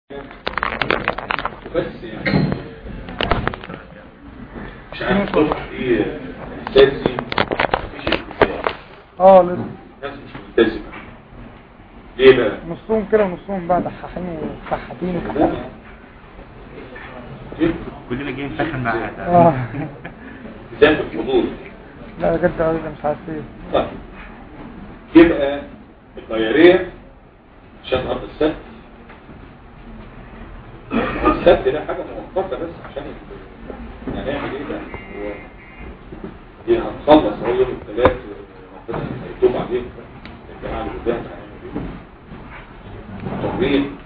بس يعني مش عارف الصبح دي احساسي مفيش التزام اه لسه الناس مش ملتزمه ليه بقى؟ نصهم كده ونصهم بقى دحاحين وفحاتين وكده ليه؟ كلنا جايين نسخن مع بعض اه التزام بالحضور لا بجد اه ده مش عارف ايه طيب يبقى الطيارية عشان أرض السبت السبت ده حاجة مؤقتة بس عشان ال- هنعمل ايه بقى هو دي هنخلص اهو يوم الثلاث ربنا هيتوب عليهم الجماعة اللي قدام هنعمل ايه تمرين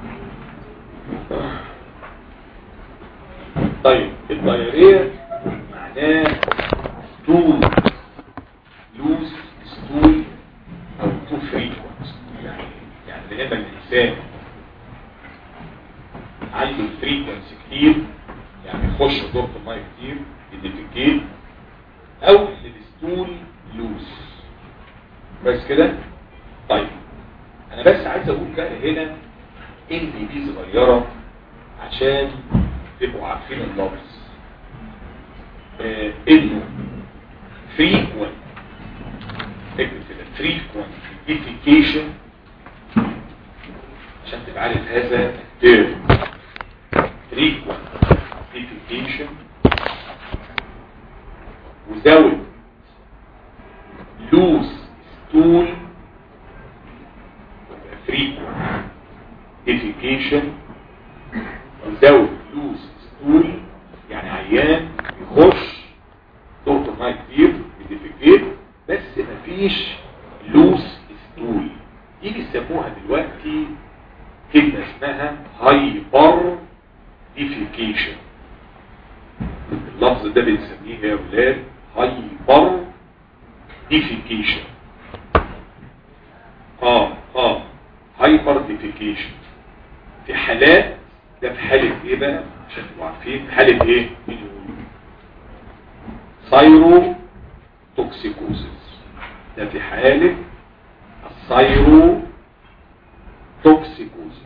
طيب الطيارية معناه طول لوز ستول او تو فريكونس يعني يعني لما الانسان عنده فريكونس كتير يعني يخش دورة المية كتير يديفيكيت او ان الستول لوز بس كده طيب انا بس عايز اقول بقى هنا ان دي صغيرة عشان تبقوا عارفين اللفظ آه انه frequent اكتب كده frequent edification عشان تبقى عارف هذا الترم frequent edification without loose stool frequent edification without loose stool يعني عيان يخش دكتور ماء كتير بيديفيكيت بس مفيش لوس ستول دي بيسموها دلوقتي كلمة اسمها هايبر ديفيكيشن اللفظ ده بنسميه يا ولاد هايبر ديفيكيشن اه اه هايبر ديفيكيشن في حالات ده في حالة ايه بقى عشان تبقوا عارفين في حالة ايه مين يقول سايرو توكسيكوزيس ده في حالة السايرو توكسيكوزيس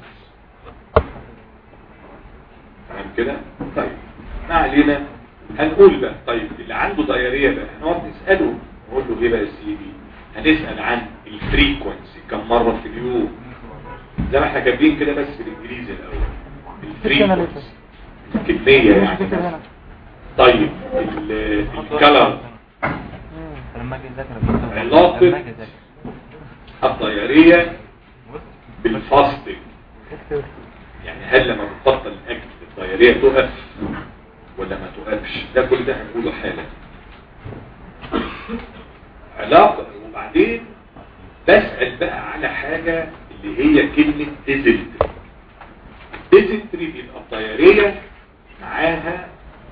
تمام كده طيب ما علينا هنقول بقى طيب اللي عنده ضيارية بقى هنقعد نسأله نقول له ايه بقى يا سيدي هنسأل عن الفريكونسي كم مرة في اليوم زي ما احنا كاتبين كده بس بالانجليزي الاول الفريكونسي الكمية يعني تفتكر هنا طيب ال- الكلر مم. لما اجي اذاكر يا دكتور، علاقة لما اجي اذاكر الضيارية بالفاستنج اكتب يعني هل لما بتبطل الاكل الضيارية تقف ولا ما تقفش ده كل ده هنقوله حالا علاقة وبعدين بسأل بقى على حاجة اللي هي كلمة ديزنتري ديزنتري بيبقى الضيارية معاها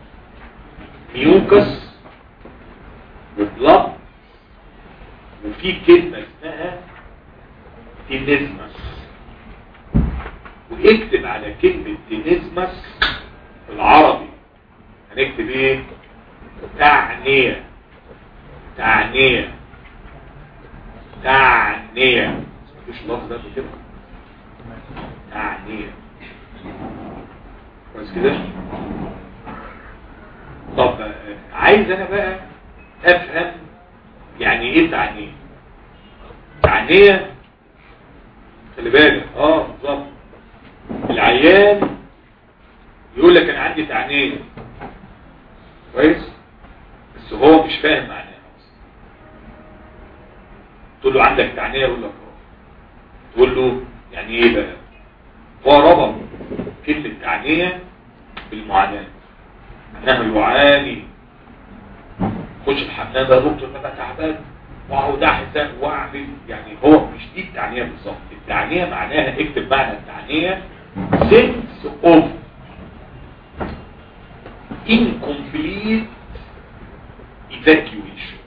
ميوكس وبلط وفي كلمة اسمها تينيزمس واكتب على كلمة تينيزمس بالعربي هنكتب ايه تعنية تعنية تعنية مش لفظ ده كده تعنية كويس كده طب آه، عايز انا بقى افهم يعني ايه تعنية تعنية خلي بالك اه بالظبط العيان يقول لك انا عندي تعنية كويس بس هو مش فاهم معناها تقول له عندك تعنية يقول لك اه تقول له يعني ايه بقى هو ربط كلمة تعنية بالمعاناة انه يعاني خش الحمام ده يا دكتور انا تعبان واقعد احزن واعمل يعني هو مش دي التعنيه بالظبط التعنيه معناها اكتب معنى التعنيه sense of incomplete evacuation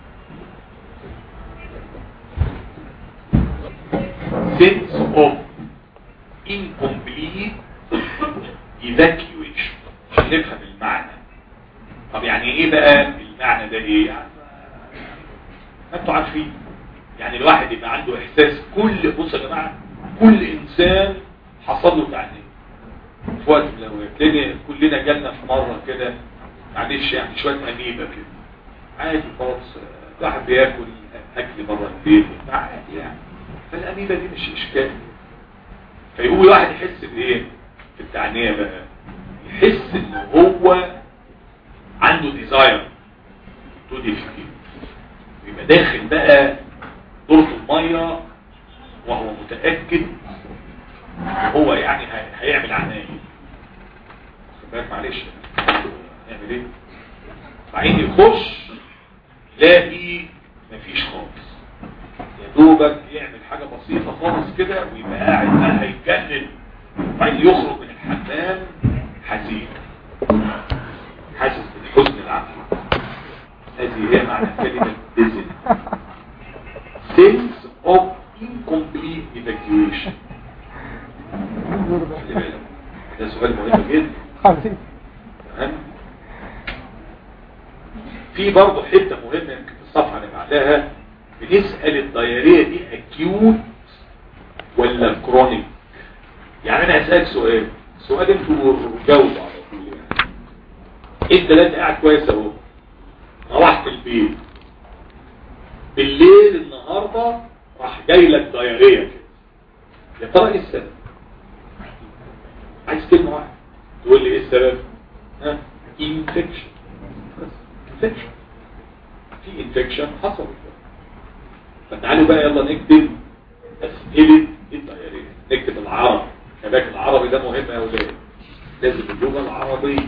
sense of incomplete evacuation عشان نفهم المعنى طب يعني ايه بقى المعنى ده ايه يعني ما انتوا عارفين يعني الواحد يبقى عنده احساس كل بص يا جماعه كل انسان حصل له تعنيه في وقت من الاوقات لان كلنا جالنا في مره كده معلش يعني شويه اميبه كده عادي خالص الواحد بياكل اكل بره البيت عادي يعني فالاميبه دي مش اشكال فيقوم الواحد يحس بايه في التعنيه بقى يحس ان هو عنده ديزاير تو ديفيكيت يبقى داخل بقى دورة المية وهو متأكد ان هو يعني هي- هيعمل عناية خد بالك معلش هيعمل ايه بعدين يخش يلاقي مفيش خالص يا دوبك يعمل حاجة بسيطة خالص كده ويبقى قاعد بقى هيتجنن وبعدين يخرج من الحمام حزين حاسس بالحزن العقلي هذه هي معنى كلمة ديزن sense of incomplete evacuation خلي بالك ده سؤال مهم جدا حبيبي تمام في برضه حته مهمه يمكن في الصفحه اللي بعدها بنسال الدايريه دي اكيوت ولا كرونيك يعني انا هسالك سؤال سؤال انتوا جاوبوا على طول يعني انت دلوقتي قاعد كويس اهو روحت البيت بالليل النهارده راح جاي لك دايريه كده يا ترى ايه السبب؟ عايز كلمه واحده تقول لي ايه السبب؟ ها؟ انفكشن انفكشن في انفكشن حصل فتعالوا بقى يلا نكتب اسئله الدايريه نكتب العربي كذلك العربي ده مهم يا اولاد لازم اللغه العربيه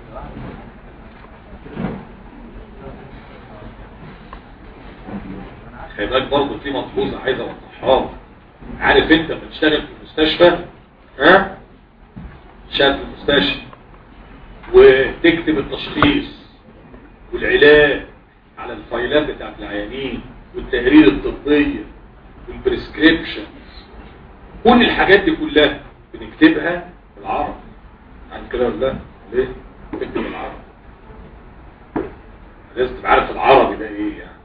خلي بالك برضه في ملحوظه عايز اوضحها لك. عارف انت لما تشتغل في المستشفى ها تشتغل في المستشفى وتكتب التشخيص والعلاج على الفايلات بتاعت العيانين والتقارير الطبيه والبريسكريبشنز كل الحاجات دي كلها بنكتبها بالعربي عن كده ولا لا؟ ليه؟ بنكتب بالعربي لازم تبقى عارف العربي ده ايه يعني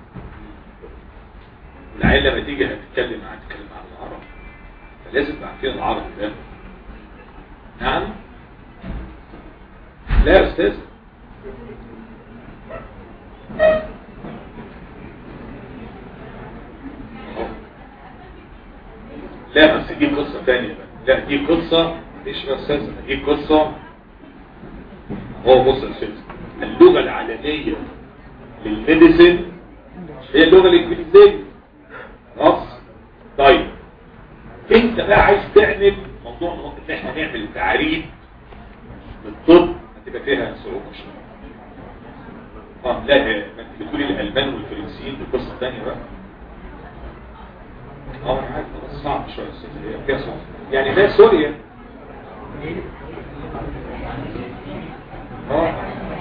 العيال لما تيجي هتتكلم هتتكلم عن العربي فلازم تبقى عارفين العربي ده نعم لا يا استاذ أهو. لا بس دي قصة تانية بقى لا دي قصة مش يا استاذ دي قصة هو بص يا استاذ اللغة العالمية للميديسن هي اللغة الانجليزية خلاص طيب انت بقى عايز تعمل موضوع ان احنا نعمل تعريف بالطب هتبقى فيها صعوبة شوية اه لا ما انت بتقولي الالمان والفرنسيين دي قصة تانية بقى اه انا عارف بس صعب شوية يا استاذ هي فيها صعوبة يعني ده سوريا اه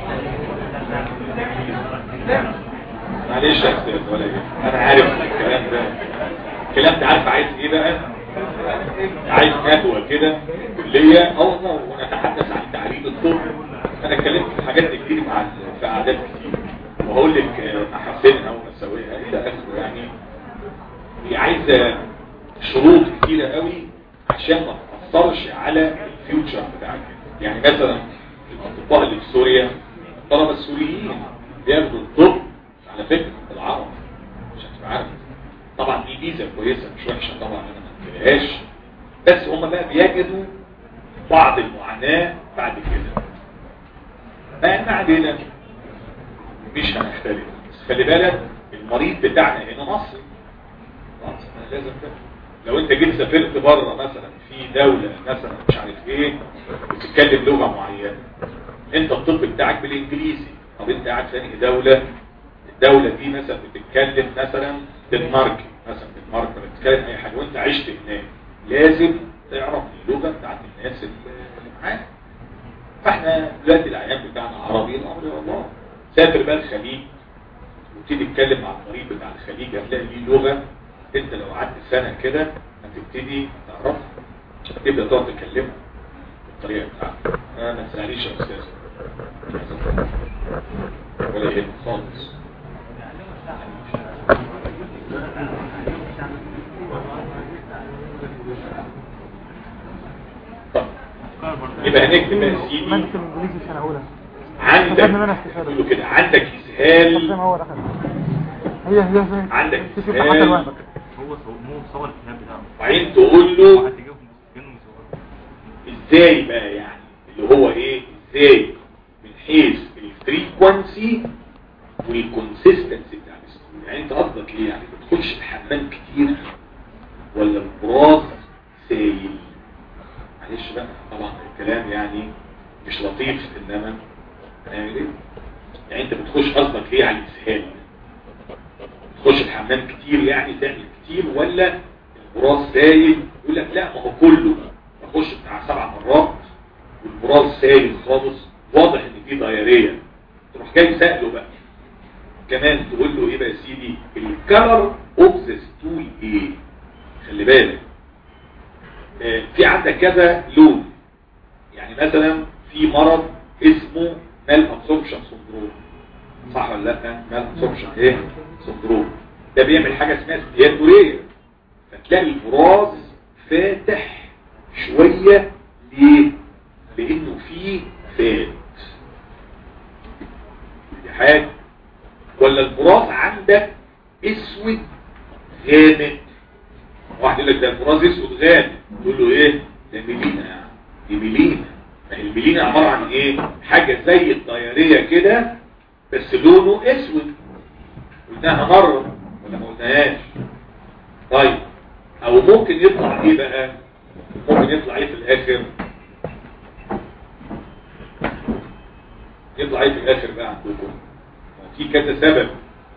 معلش يا استاذ ولا ايه انا عارف الكلام ده الكلام ده عارف عايز ايه بقى عايز ندوه كده كليه اه والله ونتحدث عن تعريف الطب انا اتكلمت في حاجات كتير مع ال- في اعداد كتير وهقول لك آه، محاسنها ومساوئها الى اخره يعني هي عايزه شروط كتيره قوي عشان ما تاثرش على الفيوتشر بتاعك يعني مثلا الاطباء اللي في سوريا الطلبه السوريين بياخدوا الطب على فكره بالعربي عشان تبقى عارف طبعا دي ميزه كويسه مش وحشه طبعا انا ما انكرهاش بس هم بقى بيجدوا بعض المعاناه بعد كده ما علينا مش هنختلف بس خلي بالك المريض بتاعنا هنا مصري خلاص، أنا لازم كده. لو انت جيت سافرت بره مثلا في دولة مثلا مش عارف ايه بتتكلم لغة معينة انت الطب بتاعك بالانجليزي طب انت قاعد في انهي دولة الدولة دي مثلا بتتكلم مثلا دنماركي مثلا دنمارك ولا بتتكلم اي حاجة وانت عشت هناك لازم تعرف اللغة بتاعت الناس اللي معاك فاحنا دلوقتي العيان بتاعنا عربي الامر والله سافر بقى الخليج وتيجي تتكلم مع المريض بتاع الخليج هتلاقي ليه لغة انت لو قعدت سنة كده هتبتدي تعرفها تبدأ تقعد تكلمها بالطريقة بتاعتك آه ما تسأليش يا أستاذ ولا يهمك خالص يبقى هنكتب يا سيدي مادة الانجليزي سنة اولى عندك خدنا منها استفادة. تقول له كده عندك طب زي ما اسهال هو دخل هي هي زي عندك في في سؤال. حتى الوهم هو صور مو صور الكتاب بتاعه وبعدين تقول له واحد يجيبهم كانوا يصوروا ازاي بقى يعني اللي هو ايه ازاي من حيث الفريكونسي والكونسيستنسي بتاع الستول يعني انت قصدك ليه يعني بتخش الحمام كتير ولا البراز سايل معلش بقى طبعا الكلام يعني مش لطيف انما هنعمل ايه يعني انت بتخش قصدك ليه على الاسهال تخش الحمام كتير يعني تعمل كتير ولا البراز سايل يقول لك لا ما هو كله بخش بتاع سبع مرات والبراز سايل خالص واضح ان في ضياريه تروح جاي سأله بقى كمان تقول له ايه بقى يا سيدي الكلر اوف ذا ستول ايه خلي بالك آه، في عندك كذا لون يعني مثلا في مرض اسمه مال ابسوربشن سندروم صح ولا لا مال ابسوربشن ايه سندروم ده بيعمل حاجه اسمها استياتوريه فتلاقي البراز فاتح شويه ليه لانه فيه فات دي حاجه ولا البراز عندك اسود غامق واحد يقول لك ده البراز اسود غامق تقول له ايه ده ميلينا يعني دي ميلينا ما هي الميلينا عباره عن ايه حاجه زي الطياريه كده بس لونه اسود قلناها مره ولا ما قلناهاش طيب او ممكن يطلع ايه بقى ممكن يطلع ايه في الاخر يطلع ايه في الاخر بقى عندكم في كذا سبب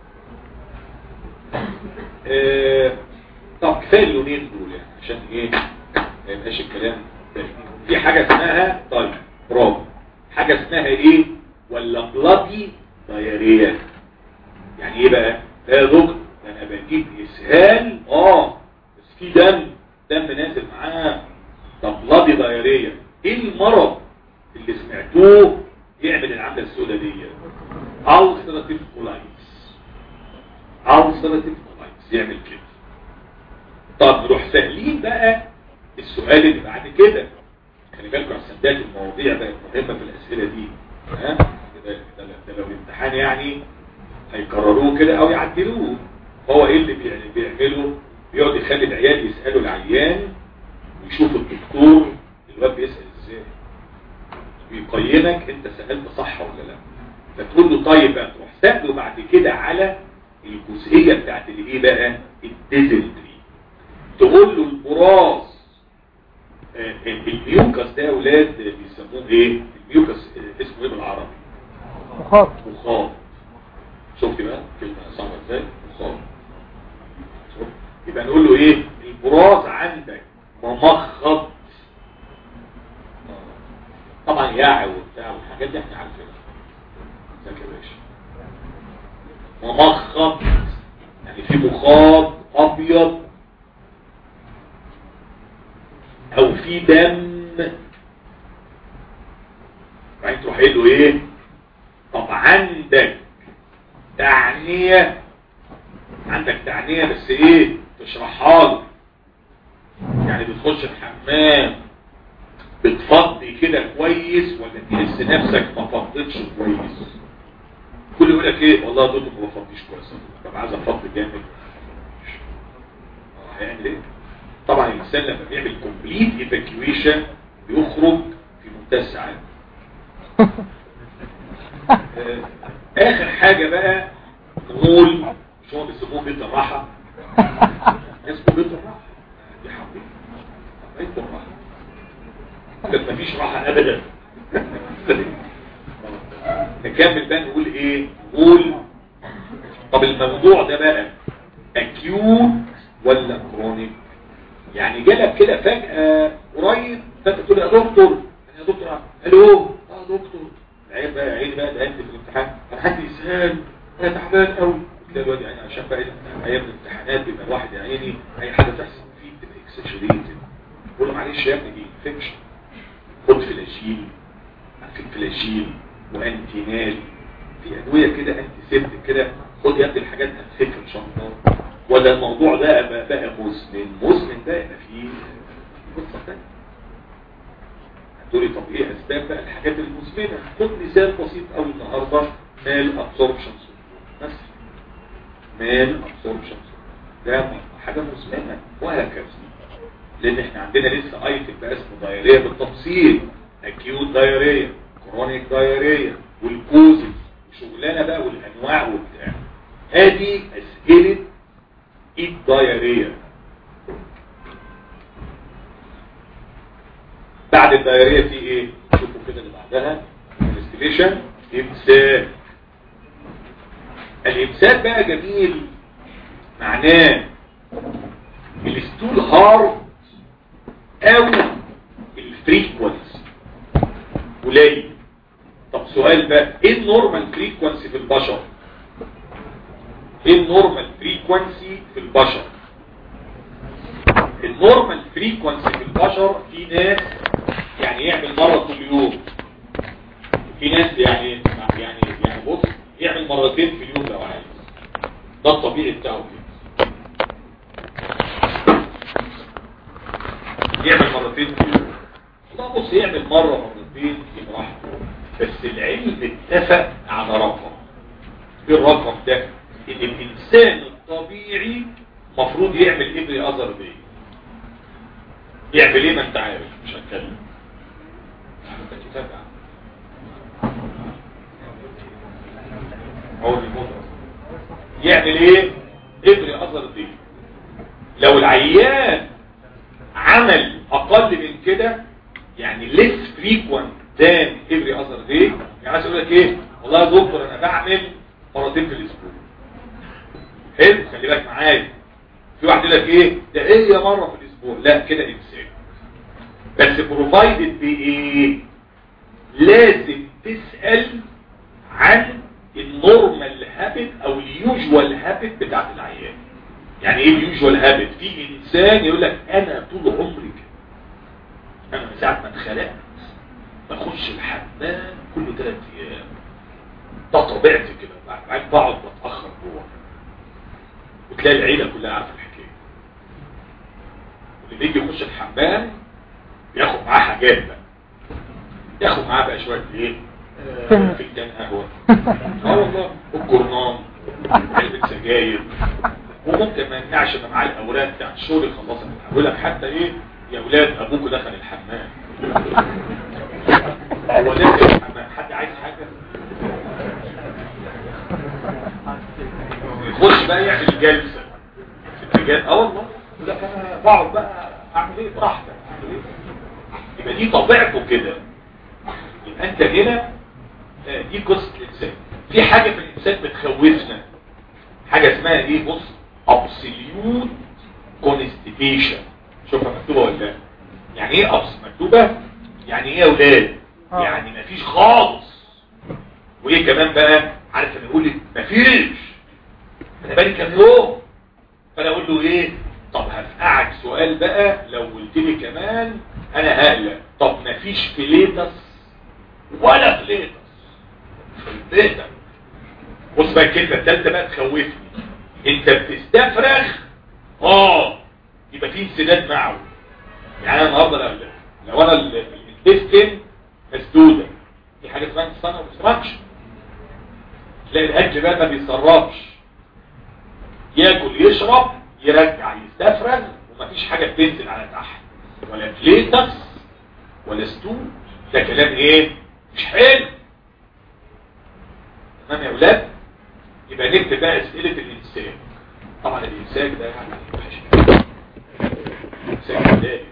آه، طب كفايه اللونين دول يعني عشان ايه ما يبقاش الكلام ده. في حاجه اسمها طيب برافو حاجه اسمها ايه ولا بلادي دايريه يعني ايه بقى لا يا دكتور ده انا بجيب اسهال اه بس في دم دم نازل معاه طب بلادي دايريه ايه المرض اللي سمعتوه يعمل العمله السوداء دي ulcerative colitis ulcerative colitis يعمل كده طب نروح سهلين بقى السؤال اللي بعد كده خلي بالكم عشان ده المواضيع بقت مهمه في الاسئله دي ها ده, ده, ده لو الامتحان يعني هيكرروه كده او يعدلوه هو ايه اللي بيعني بيعمله بيقعد يخلي العيال يسالوا العيان ويشوف الدكتور الواد بيسال ازاي ويقيمك انت سالت صح ولا لا فتقول له طيب بقى تروح سأله بعد كده على الجزئية بتاعت اللي ايه بقى الديزنتري تقول له البراز آه، الميوكس ده يا اولاد بيسموه ايه الميوكس آه، اسمه ايه بالعربي مخاط مخاط شفت بقى كلمة صعبة ازاي مخاط شوف؟ يبقى نقول له ايه البراز عندك ممخض طبعا ياعي وبتاع والحاجات دي احنا عارفينها ازيك يا باشا ممخض يعني في مخاط ابيض او في دم بعدين تروح قايل له ايه طب عندك تعنية عندك تعنية بس ايه تشرحها له يعني بتخش الحمام بتفضي كده كويس ولا تحس نفسك ما فضيتش كويس كل يقول لك ايه والله يا دكتور ما بفضيش كويس طب عايز افضي جامد آه، هيعمل ايه طبعا الانسان لما بيعمل كومبليت ايفاكيويشن بيخرج في منتهى السعاده آه، اخر حاجه بقى نقول مش هو بيسموه بيت الراحه اسمه بيت الراحه دي حقيقه بيت الراحه لك مفيش راحة ابدا نكمل بقى نقول ايه نقول طب الموضوع ده بقى اكيوت ولا كرونيك يعني جالك كده فجأة قريب فانت تقول يا دكتور أنا يا دكتور الو اه دكتور العيب بقى عيني بقى ده في الامتحان انا حد يسهل انا تعبان قوي تلاقي الواد يعني عشان بقى ايام الامتحانات بيبقى الواحد يا عيني اي حاجه تحصل فيه بتبقى اكسشريتد بقول له معلش يا ابني دي انفكشن خد فلاجيل عارفين فلاجيل وانتينال في ادويه كده انتي سيبتك كده خد يا ابني الحاجات هتخف ان شاء الله ولا الموضوع ده بقى, بقى مزمن مزمن ده يبقى فيه قصه ثانيه تقولي طب ايه اسباب بقى الحاجات المزمنه خد مثال بسيط قوي النهارده مال ابسوربشن بس مال ابسوربشن ده حاجه مزمنه وهكذا لان احنا عندنا لسه ايتم بقى اسمه دايريه بالتفصيل اكيوت دايريه كرونيك دايريه والكوزز وشغلانه بقى والانواع وبتاع ادي اسئله الدايريه بعد الدايريه في ايه شوفوا كده اللي بعدها انفستيجيشن امساك الامساك بقى جميل معناه الستول هارد او الفريكونسي قليل طب سؤال بقى ايه النورمال فريكونسي في البشر ايه النورمال فريكونسي في البشر النورمال فريكونسي في البشر في ناس يعني يعمل مرة كل يوم في ناس يعني يعني يعني بص يعمل مرتين في اليوم لو عايز ده الطبيعي بتاعه كده يعمل مرتين في اليوم والله بص يعمل مرة مرتين في براحته بس العلم اتفق على رقم ايه الرقم ده ان الانسان الطبيعي مفروض يعمل ابري اذر دي يعمل ايه ما انت عارف مش هتكلم انت تتابع هو الموضوع يعمل ايه ابري اذر دي لو العيان عمل اقل من كده يعني less frequent than every other day يعني عايز اقول لك ايه والله يا دكتور انا بعمل مرتين في الاسبوع حلو خلي بالك معايا في واحد يقول لك ايه ده هي مره في الاسبوع لا كده انسان بس بروفايدد بايه لازم تسال عن النورمال هابت او اليوجوال هابت بتاعت العيان يعني ايه اليوجوال هابت في انسان يقول لك انا طول عمري كده انا من ساعه ما اتخلقت بخش الحمام كل ثلاث ايام ده طبيعتي كده بعد بقعد بتاخر جوه وتلاقي العيله كلها عارفه الحكايه واللي بيجي يخش الحمام بياخد معاه حاجات بقى ياخد معاه بقى شويه ايه آه، فنجان قهوه اه والله الجرنان علبه سجاير وممكن ما يمنعش ان معاه الاوراق بتاعت الشغل يخلصها يقول لك حتى ايه يا اولاد ابوكوا دخل الحمام هو داخل الحمام حد عايز حاجه يخش بقى يعمل جلسه في الرجال اه والله يقول لك انا بقعد بقى اعمل ايه براحتك اعمل ايه يبقى دي طبيعته كده يبقى انت هنا آه، دي قصه الانسان في حاجه في الانسان بتخوفنا حاجه اسمها ايه بص ابسوليوت كونستيبيشن شوفها مكتوبه ولا لا يعني ايه ابس مكتوبه يعني ايه يا اولاد آه. يعني مفيش خالص وايه كمان بقى عارف انا اقول لك مفيش انا بالي كام يوم فانا اقول له ايه طب هفقعك سؤال بقى لو قلت لي كمان انا هقلق طب مفيش فليتس ولا فليتس في البيت بص بقى الكلمه الثالثه بقى تخوفني انت بتستفرغ اه يبقى في انسداد معه يعني انا النهارده لو لو انا ال- الانتستين مسدوده في حاجه اسمها انسان اوبستراكشن تلاقي الاكل بقى ما بيتصرفش ياكل يشرب يرجع يستفرغ ومفيش حاجه بتنزل على تحت ولا فليتس ولا ستول ده كلام ايه مش حلو تمام يا اولاد يبقى نكتب بقى اسئله الانسان طبعا الانسان ده يعني وحش انسان جدال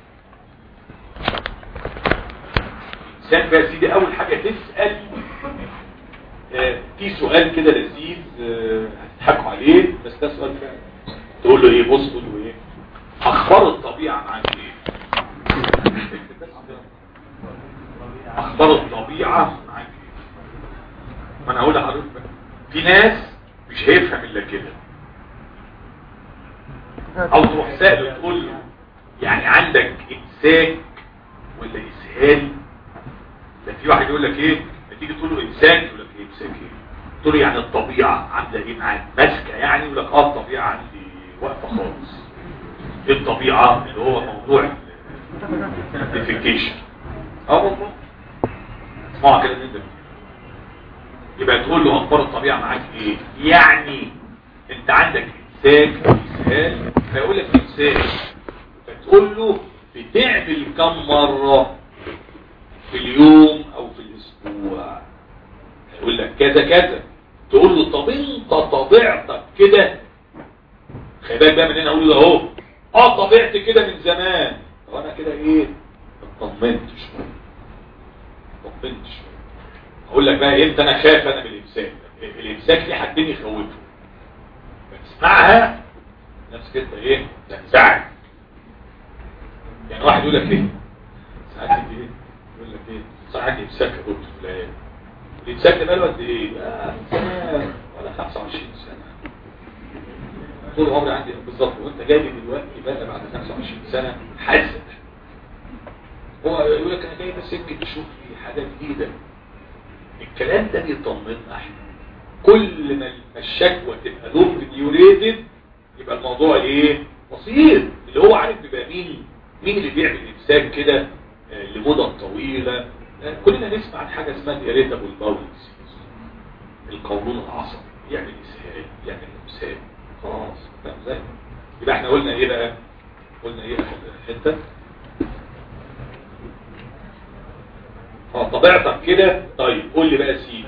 الانسان بقى يا سيدي اول حاجه تسال آه، في سؤال كده لذيذ آه، هتضحكوا عليه بس ده سؤال فعلا تقول له ايه بص تقول له ايه اخبار الطبيعه معاك ايه اخبار الطبيعه معاك ايه ما انا هقول لحضرتك بقى. في ناس مش هيفهم الا كده او تروح سائل تقول له يعني عندك امساك ولا اسهال ده في واحد يقول لك ايه لما تيجي تقول له امساك يقول لك ايه امساك ايه تقول له يعني الطبيعه عامله ايه معاك ماسكه يعني يقول لك اه الطبيعه عندي واقفه خالص ايه الطبيعه اللي هو موضوع الديفيكيشن اه والله اسمعوا كده من يبقى تقول له اخبار الطبيعه معاك ايه يعني انت عندك امساك او اسهال فيقول لك امساك فتقول له بتعمل كم مره في اليوم او في الاسبوع يقول لك كذا كذا تقول له طب انت طبيعتك كده خلي بالك بقى من هنا اقول له اهو اه طبيعتي كده من زمان طب انا كده ايه اطمنت شويه اطمنت شويه اقول لك بقى امتى انا خايف انا من الامساك الامساك ليه حاجتين يخوفوا بتسمعها نفسك انت ايه تنزعج يعني واحد يقول لك ايه ساعات يجي ايه يقول لك ايه ساعات امساك يا دكتور فلان الامساك ده بقاله قد ايه؟ آه زمان ولا 25 سنه طول عمري عندي بالظبط وانت جاي لي دلوقتي بقى بعد 25 سنه حاسس هو يقول لك انا جاي بس يمكن تشوف لي حاجه جديده الكلام ده بيطمنا احنا كل ما الشكوى تبقى لونج ديوريتد يبقى الموضوع ايه بسيط اللي هو عارف بيبقى مين مين اللي بيعمل امساك كده آه، لمدة طويلة آه، كلنا نسمع عن حاجة اسمها الاريتابل باول القولون العصبي يعمل اسهال يعمل امساك خلاص فاهم ازاي يبقى احنا قلنا ايه بقى قلنا ايه في الحته اه طبيعتك كده طيب قول لي بقى يا سيدي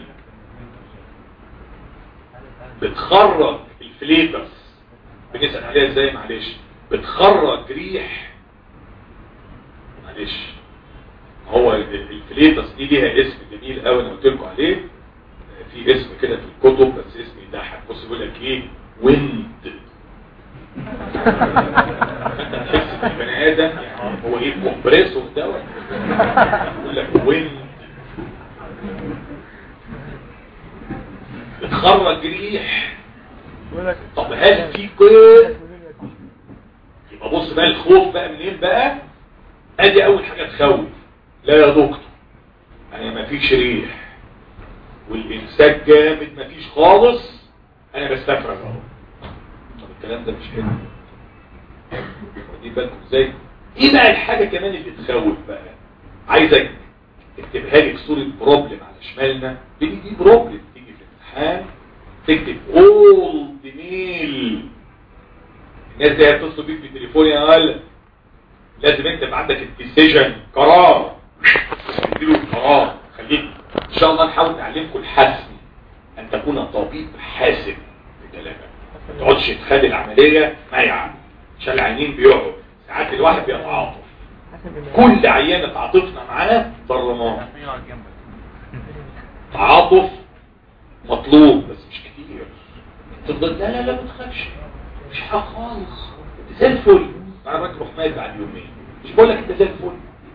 بتخرج الفليبرز بنسأل عليها ازاي معلش بتخرج ريح معلش هو ال- الفليبرز دي ليها اسم جميل قوي انا قلت لكم عليه آه، في اسم كده في الكتب بس اسم يضحك بص يقول لك ايه ويند انت تحس ان البني ادم يعني هو ايه كومبريسور دوت يقول لك ويند بتخرج ريح يقول لك طب هل في قيد يبقى بص بقى الخوف بقى منين بقى ادي اول حاجة تخوف لا يا دكتور انا ما فيش ريح والامساك جامد ما فيش خالص انا بستفرغ اهو طب الكلام ده مش حلو واخدين بالكم ازاي ايه بقى الحاجة كمان اللي تخوف بقى عايزك تكتبها لي في صورة بروبلم على شمالنا دي دي بروبلم تيجي في الامتحان تكتب اول ميل الناس دي هتصل بيك في التليفون يا ولد لازم انت يبقى عندك الديسيجن قرار تديله القرار خليك ان شاء الله نحاول نعلمكم الحسم ان تكون طبيب حاسم في كلامك ما تقعدش تخلي العمليه مايعه عشان العينين بيقعوا ساعات الواحد بيتعاطف كل عيان اتعاطفنا معاه ضرناه يقعد جنبك تعاطف مطلوب بس مش كتير تفضل لا لا لا ما تخافش مش حاجه خالص انت زي الفل انا راجل روح مات بعد يومين مش بقول لك انت زي الفل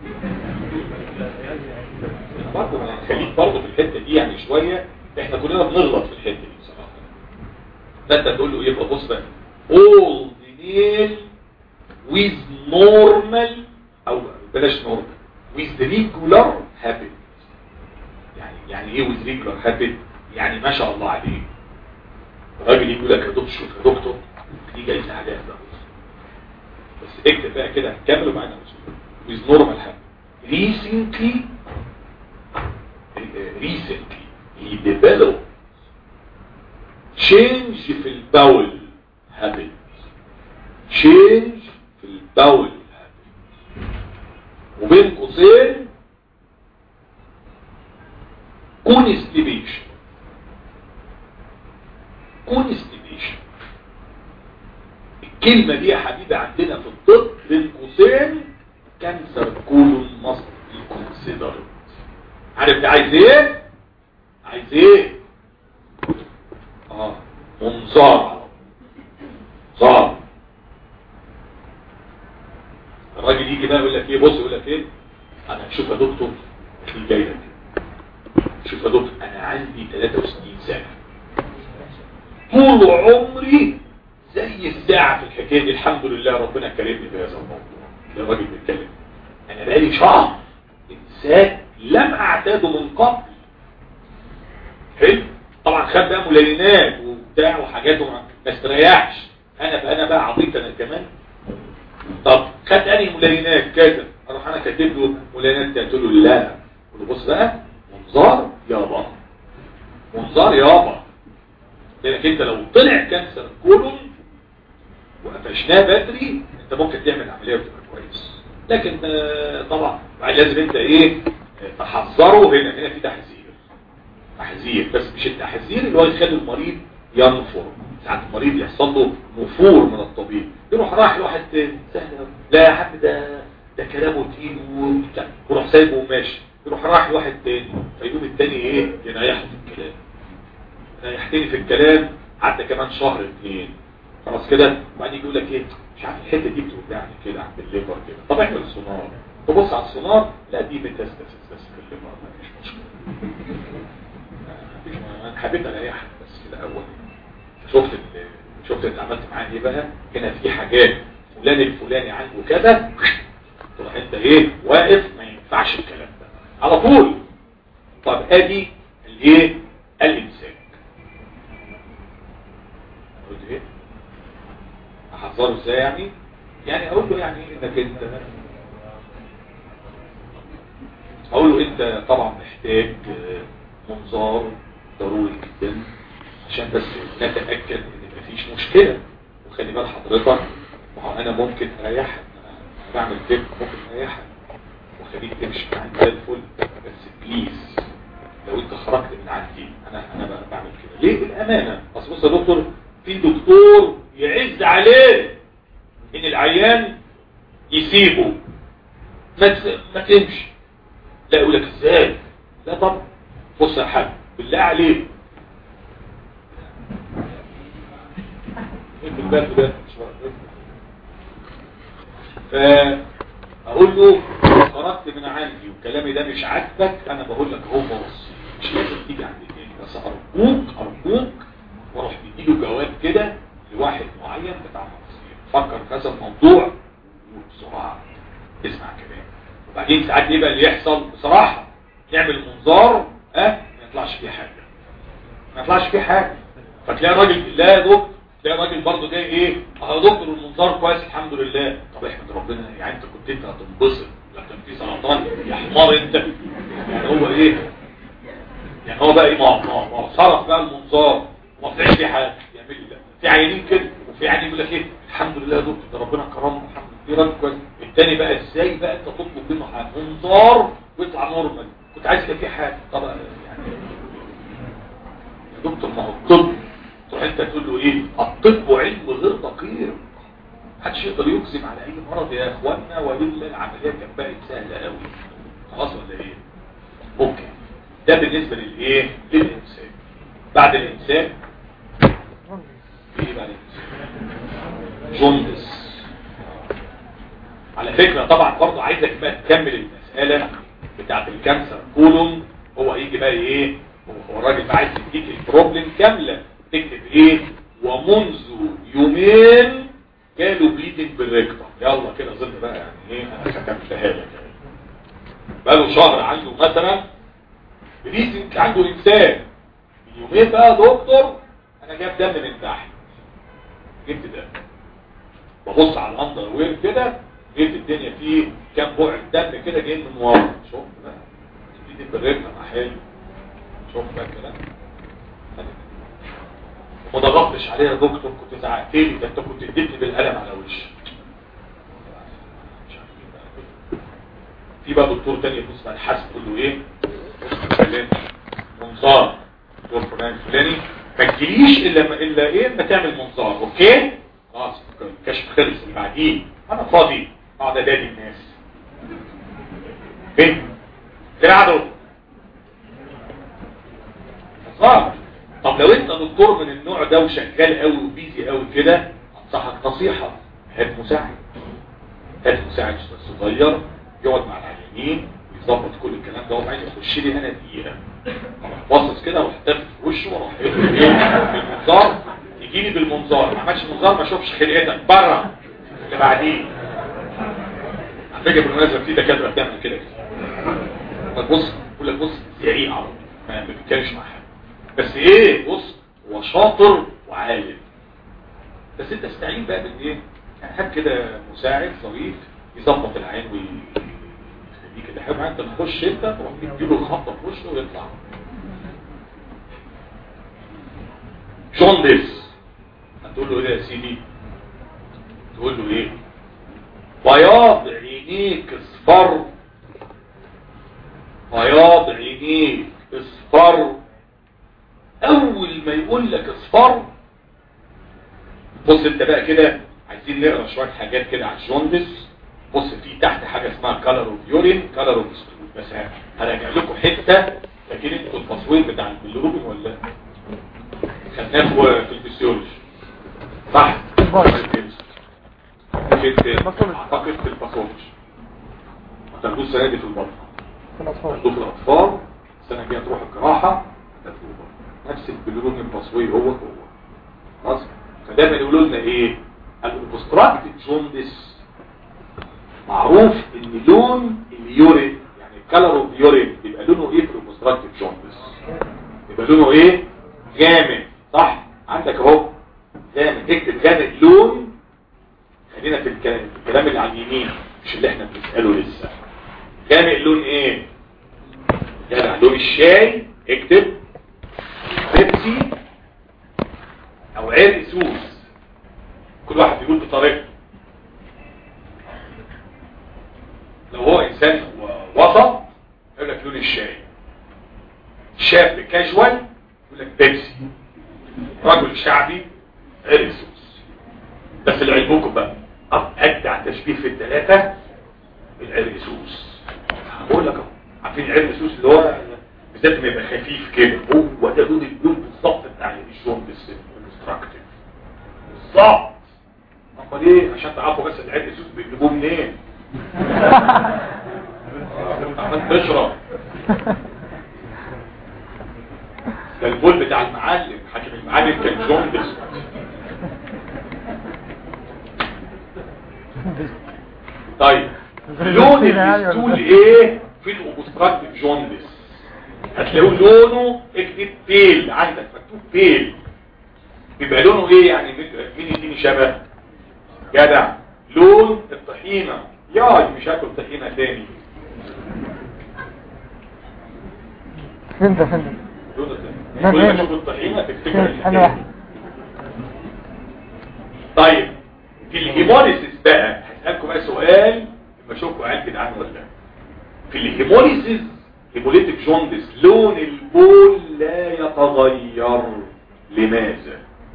برضه انا خليك برضه في الحته دي يعني شويه احنا كلنا بنغلط في الحته دي بصراحه فانت تقول له يبقى بص بقى all the male with normal او بلاش normal with regular habit يعني يعني ايه with regular habit يعني ما شاء الله عليه الراجل يجي يقول لك يا دكتور شوف يا دكتور دي جايزه عليها ده بس اكتب بقى كده كمل وبعدين with normal habit recently recently he developed change في البول habit change في البول habit وبين قوسين constipation constipation الكلمة دي يا حبيبي عندنا في الطب بين قوسين كانسر كولون مصر كونسيدر عارف ده عايز ايه عايز ايه اه منظار صار الراجل يجي بقى يقول لك ايه بص يقول لك ايه انا شوف يا دكتور اللي جاي لك شوف يا دكتور انا عندي 63 سنه طول عمري زي الساعه في الحكايه دي الحمد لله ربنا كرمني بهذا الموضوع ده الراجل بيتكلم انا بقالي شهر انسان لم اعتاده من قبل حلو طبعا خد بقى ملينات وبتاع وحاجات وما ما استريحش انا بقى انا بقى عبيط انا كمان طب خد انهي ملايينات كذا اروح انا كاتب له ملايينات قلت له لا قلت له بص بقى منظار يابا منظار يابا لانك انت لو طلع كانسر كولون وقفشناه بدري انت ممكن تعمل عمليه وتبقى كويس لكن آه، طبعا بعد لازم انت ايه آه، تحذره هنا هنا في تحذير تحذير بس مش التحذير اللي هو يخلي المريض ينفر ساعات المريض يحصل له نفور من الطبيب يروح رايح لواحد تاني سهل أوي. لا يا عم ده ده كلامه تقيل وبتاع ويروح سايبه وماشي يروح رايح لواحد تاني فيقوم التاني ايه يريحه في الكلام ريحتني في الكلام عدى كمان شهر اتنين خلاص كده وبعدين يجي يقول لك ايه مش عارف الحته دي بتوجعني كده عند الليفر كده طب اعمل سونار تبص على السونار لا دي ميتاستاسيس بس في الليفر ما فيش مشكله مفيش م- انا حبيت اريحك بس كده اول شفت ال- شفت انت عملت معاه ايه بقى هنا في حاجات فلان الفلاني عنده كذا تروح انت ايه واقف ما ينفعش الكلام ده على طول طب ادي الايه الامساك قلت ايه احذره ازاي يعني يعني اقول له يعني انك انت اقول له انت طبعا محتاج آه، منظار ضروري جدا عشان بس نتاكد ان مفيش مشكله وخلي بال حضرتك ما هو انا ممكن اريحك انا بعمل كده ممكن اريحك وخليك تمشي معايا زي الفل بس بليز لو انت خرجت من عندي انا انا بقى بعمل كده ليه بالامانه اصل بص يا دكتور في دكتور يعز عليه ان العيان يسيبه ما تس- ما تمشي لا يقول لك ازاي لا طب بص يا حاج بالله عليك ايه الباب ده فاقول له خرجت من عندي وكلامي ده مش عاجبك انا بقول لك هو بص مش لازم تيجي عند التاني بس ارجوك ارجوك واروح مديله جواب كده لواحد معين بتاع مصير فكر في هذا الموضوع وبسرعه اسمع كلام وبعدين ساعات ايه بقى اللي يحصل بصراحه نعمل منظار ها ما يطلعش فيه حاجه ما يطلعش فيه حاجه فتلاقي راجل لا يا دكتور تلاقي راجل برضه جاي ايه اه يا دكتور المنظار كويس الحمد لله طب احمد ربنا يعني انت كنت انت هتنبسط لكن في سرطان يا حمار انت يعني هو ايه يعني هو بقى ايه ما هو- ما هو ما هو صرف بقى المنظار وما طلعش فيه حاجه يعمل لي لا في عيانين كده وفي عيانين يقول لك ايه الحمد لله يا دكتور ده ربنا كرمه الحمد لله راجل كويس التاني بقى ازاي بقى انت تطلب منه حاجه منظار ويطلع نورمال كنت عايز يبقى فيه حاجه طب يعني يا دكتور ما هو الطب تروح انت تقول له ايه الطب علم غير دقيق محدش يقدر يجزم على اي مرض يا اخوانا والا العمليه كانت بقت سهله قوي خلاص ولا ايه اوكي ده بالنسبه للايه للامساك بعد الامساك في ايه بعد الامساك جندس على فكره طبعا برضه عايزك بقى تكمل المساله بتاعت الكانسر كولون هو هيجي بقى ايه هو هو الراجل بقى عايز يديك البروبلم كامله تكتب ايه ومنذ يومين جاله بليدنج بالريكتم يلا كده ظن بقى يعني ايه انا ختمتها لك يعني. بقاله شهر عنده مثلا بليدنج عنده انسان من يومين بقى يا دكتور انا جاب دم من تحت جبت دم ببص على الاندر وير كده لقيت الدنيا فيه كام بقع دم كده جايين من ورا شوف بقى بليدنج بالريكتم حلو شوف بقى الكلام وما ضغطتش عليها يا دكتور كنت زعقت لي ده انت كنت اديتني بالقلم على وشي مش عارف ايه بقى كده. في بقى دكتور تاني يبص على الحاسب يقول له ايه بص فلان منظار دكتور فلان فلاني ما تجيليش الا ما الا ايه ما تعمل منظار اوكي خلاص الكشف خلص اللي بعديه انا فاضي اقعد ادادي الناس فين فين قعدوا صعب طب لو انت دكتور من النوع ده وشغال قوي وبيزي قوي كده انصحك نصيحة هات مساعد هات مساعد صغير يقعد مع العيانين ويظبط كل الكلام ده وبعدين يخش لي انا دقيقة اروح باصص كده واروح تافه في وشه واروح ايه بالمنظار يجي لي بالمنظار ما عملش منظار ما اشوفش خلقتك بره اللي بعديه على فكره بالمناسبه في دكاتره بتعمل كده ما تبص يقول لك بص زعيق عربي ما بيتكلمش مع حد بس ايه بص هو شاطر وعالم بس انت استعين بقى بالايه يعني هات كده مساعد ظريف يظبط العين ويخليه كده حلو انت تخش انت تروح تديله الخطه في وشه ويطلع جوندس هتقول له ايه يا سيدي تقول له ايه بياض عينيك اصفر بياض عينيك اصفر اول ما يقول لك اصفر بص انت بقى كده عايزين نقرا شويه حاجات كده على الجوندس بص في تحت حاجه اسمها كالر اوف يورين كالر اوف ستول بس ه- هراجع لكم حته لكن انتوا التصوير بتاع البيلروبين ولا لا؟ خدناه في في الفسيولوجي صح في اعتقد في الباثولوجي هتاخدوه السنه دي في البطن في الأطفال هتاخدوه في الاطفال السنه الجايه تروح الجراحه هتاخدوه برضه. نفس البيلروبين التصوير هو هو خلاص فدايما يقولوا لنا ايه الاوبستراكتيف جوندس معروف ان لون اليورين يعني الكالر اوف يورين بيبقى لونه ايه في الاوبستراكتيف جوندس يبقى لونه ايه جامد صح عندك اهو جامد اكتب جامد لون خلينا في الكلام, في الكلام اللي على اليمين مش اللي احنا بنساله لسه جامد لون ايه جامد لون الشاي اكتب بيبسي او عرق سوس كل واحد بيقول بطريقته لو هو انسان و- وسط يقول لك لون الشاي شاب كاجوال يقول لك بيبسي رجل شعبي عرق سوس بس اللي عجبكم بقى أب- اجدع تشبيه في الثلاثه العرق سوس بقول لك اهو عارفين عرق سوس اللي هو بالذات ما يبقى خفيف كده هو ده لون اللون بالظبط بتاع الجون الكونستراكتيف بالظبط امال ايه عشان تعرفوا بس العرق سوس بيجيبوه منين عمال تشرب ده البول بتاع المعلم حاكم المعلم كان جوندس طيب لون الستول ايه في الاوبستراكتيف جوندس هتلاقوا لونه اكتب بيل عندك مكتوب بيل بيبقى لونه ايه يعني مين يديني شبه جدع لون الطحينة يا مش هاكل طحينة تاني فين ده فين ده لون الطحينة لا، كل ما لا، لا. تشوف الطحينة تفتكر فين؟ الحكاية أنا واحد طيب في الهيموليسيس بقى هسألكم بقى سؤال لما اشوفكم عيال جدعان ولا لا. في الهيموليسيس هيموليتيك جوندس لون البول لا يتغير لماذا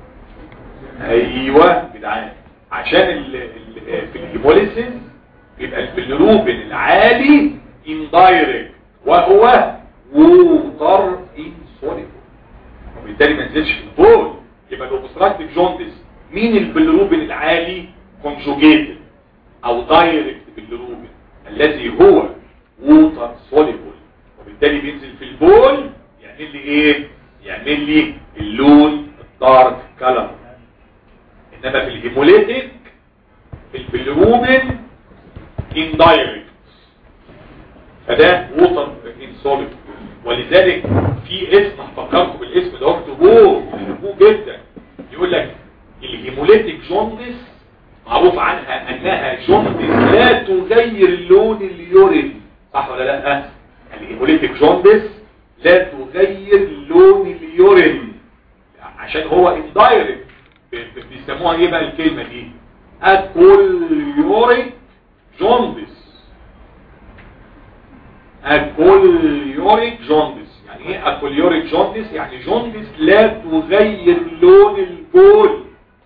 ايوه جدعان عشان ال ال في الهيموليسيس يبقى البيلروبين العالي اندايركت وهو ووتر انسوليبل وبالتالي ما نزلش في البول يبقى الاوبستراكتيف جوندس مين البيلروبين العالي كونجوجيتد او دايركت بالروبين الذي هو ووتر سوليبل وبالتالي بينزل في البول يعمل لي ايه يعمل لي اللون الدارك كلر انما في الهيموليتيك البيلروبين اندايركت فده ووتر انسوليبل ولذلك في اسم هفكركم بالاسم ده اكتبوه اكتبوه جدا يقول لك الهيموليتيك جوندس معروف عنها انها جوندس لا تغير لون اليورين صح ولا لا الهيموليتيك جوندس لا تغير لون اليورين عشان هو اندايركت بيسموها ايه بقى الكلمه دي اكوليوريك جوندس اكوليوريك جوندس يعني ايه اكوليوريك جوندس يعني جوندس لا تغير لون البول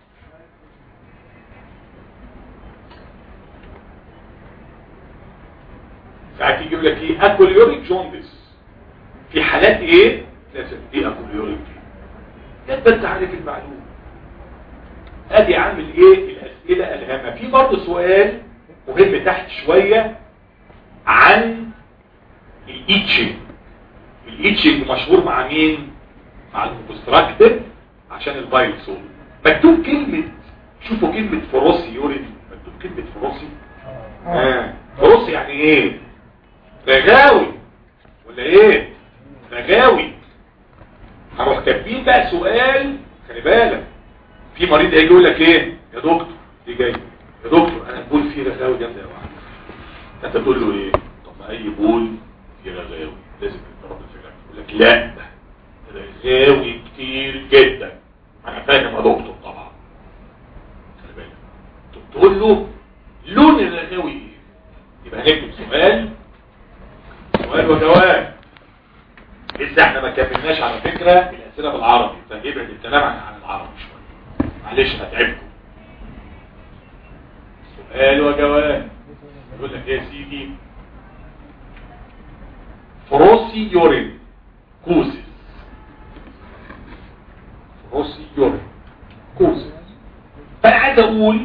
ساعات يجيب لك ايه اكوليوريك جوندس في حالات ايه لازم ايه اكوليوريك دي يبقى انت عارف المعلومه ادي عامل ايه الاسئله الهامه في برضه سؤال مهم تحت شويه عن الايتشنج الايتشنج مشهور مع مين مع الكونستراكتيف عشان الفيروسول مكتوب كلمه شوفوا كلمه فروسي يورين مكتوب كلمه فروسي آه. فروسي يعني ايه رغاوي ولا ايه رغاوي هروح كاتبين بقى سؤال خلي بالك في مريض هيجي يقول لك ايه يا دكتور دي جاي يا دكتور انا بقول فيه رغاوي جامده يا واحد انت تقول له ايه طب ما اي بول فيه رغاوي لازم يضرب الفكره يقول لك لا رغاوي كتير جدا انا فاهم يا دكتور طبعا خلي بالك طب تقول له لون الرغاوي ايه يبقى هنكتب سؤال سؤال وجواب لسه احنا ما كملناش على فكره الاسئله بالعربي فابعد الكلام عن عن العربي شويه معلش هتعبكم سؤال وجواب يقول لك ايه يا سيدي فروسي يورين كوزس فروسي يورين كوزس فانا عايز اقول